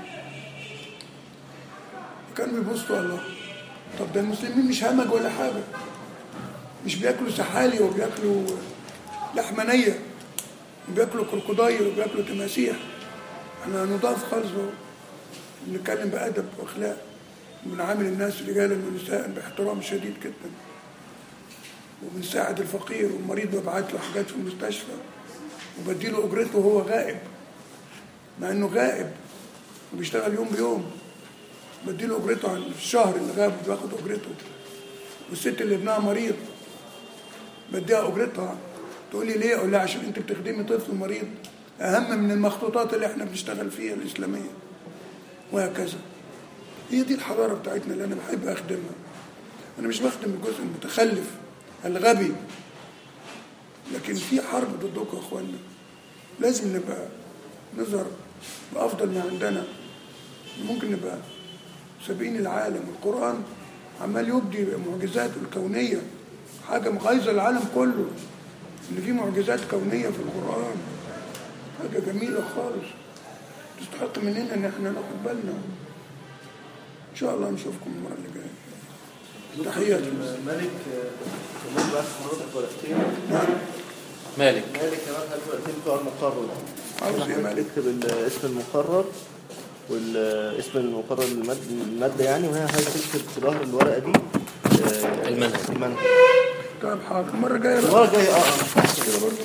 كانوا بيبصوا الله طب ده المسلمين مش همج ولا حاجه مش بياكلوا سحالي وبياكلوا لحمه نيه وبياكلوا كروكودايل وبياكلوا تماسيح احنا نضاف خالص اهو بنتكلم بادب واخلاق وبنعامل الناس رجالا ونساء باحترام شديد جدا وبنساعد الفقير والمريض ببعت له حاجات في المستشفى وبديله اجرته وهو غائب مع انه غائب وبيشتغل يوم بيوم بديله اجرته عن الشهر اللي غاب بياخد اجرته والست اللي ابنها مريض بديها اجرتها تقول لي ليه اقول لها عشان انت بتخدمي طفل مريض اهم من المخطوطات اللي احنا بنشتغل فيها الاسلاميه وهكذا هي دي الحضاره بتاعتنا اللي انا بحب اخدمها انا مش بخدم الجزء المتخلف الغبي لكن في حرب ضدكم يا اخوانا لازم نبقى نظهر بافضل ما عندنا ممكن نبقى سابقين العالم القران عمال يبدي معجزاته الكونيه حاجه مغيظه العالم كله ان في معجزات كونيه في القران حاجه جميله خالص تستحق مننا ان احنا ناخد بالنا ان شاء الله نشوفكم المره اللي جايه تحياتي مالك كمان بعد حضرتك ورقتين مالك مالك كمان هات ورقتين بتوع المقرر عاوز ايه مالك اكتب ال- اسم المقرر والاسم المقرر المادة, المادة يعني وهي عايز تكتب في ظهر الورقة دي آه، المنهج. المنهج طيب حاضر المره الجايه بقى المرة الجاية اه اه كده برضه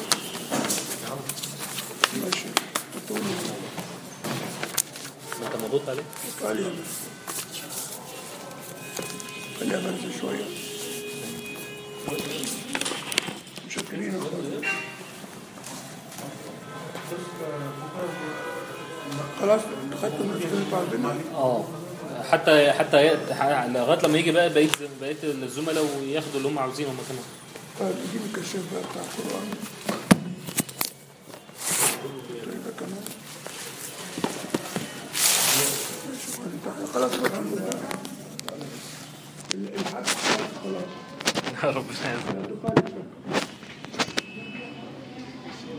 ماشي هتقول لي ما انت مضغوط عليه تعالي هنا خليها بنزل شويه مشكرين يا أخويا. خلاص خدت المشكله اللي بعدين اه حتى حتى يأت- ح- لغايه لما يجي بقى بقيه بقيه الزملاء وياخدوا اللي هم عاوزينه هم كمان طيب اديني الكشاف بقى بتاع القرآن طيب ده كمان ماشي، وانت- خلاص الحمد لله الحاجة خلاص ربنا يعزك تقال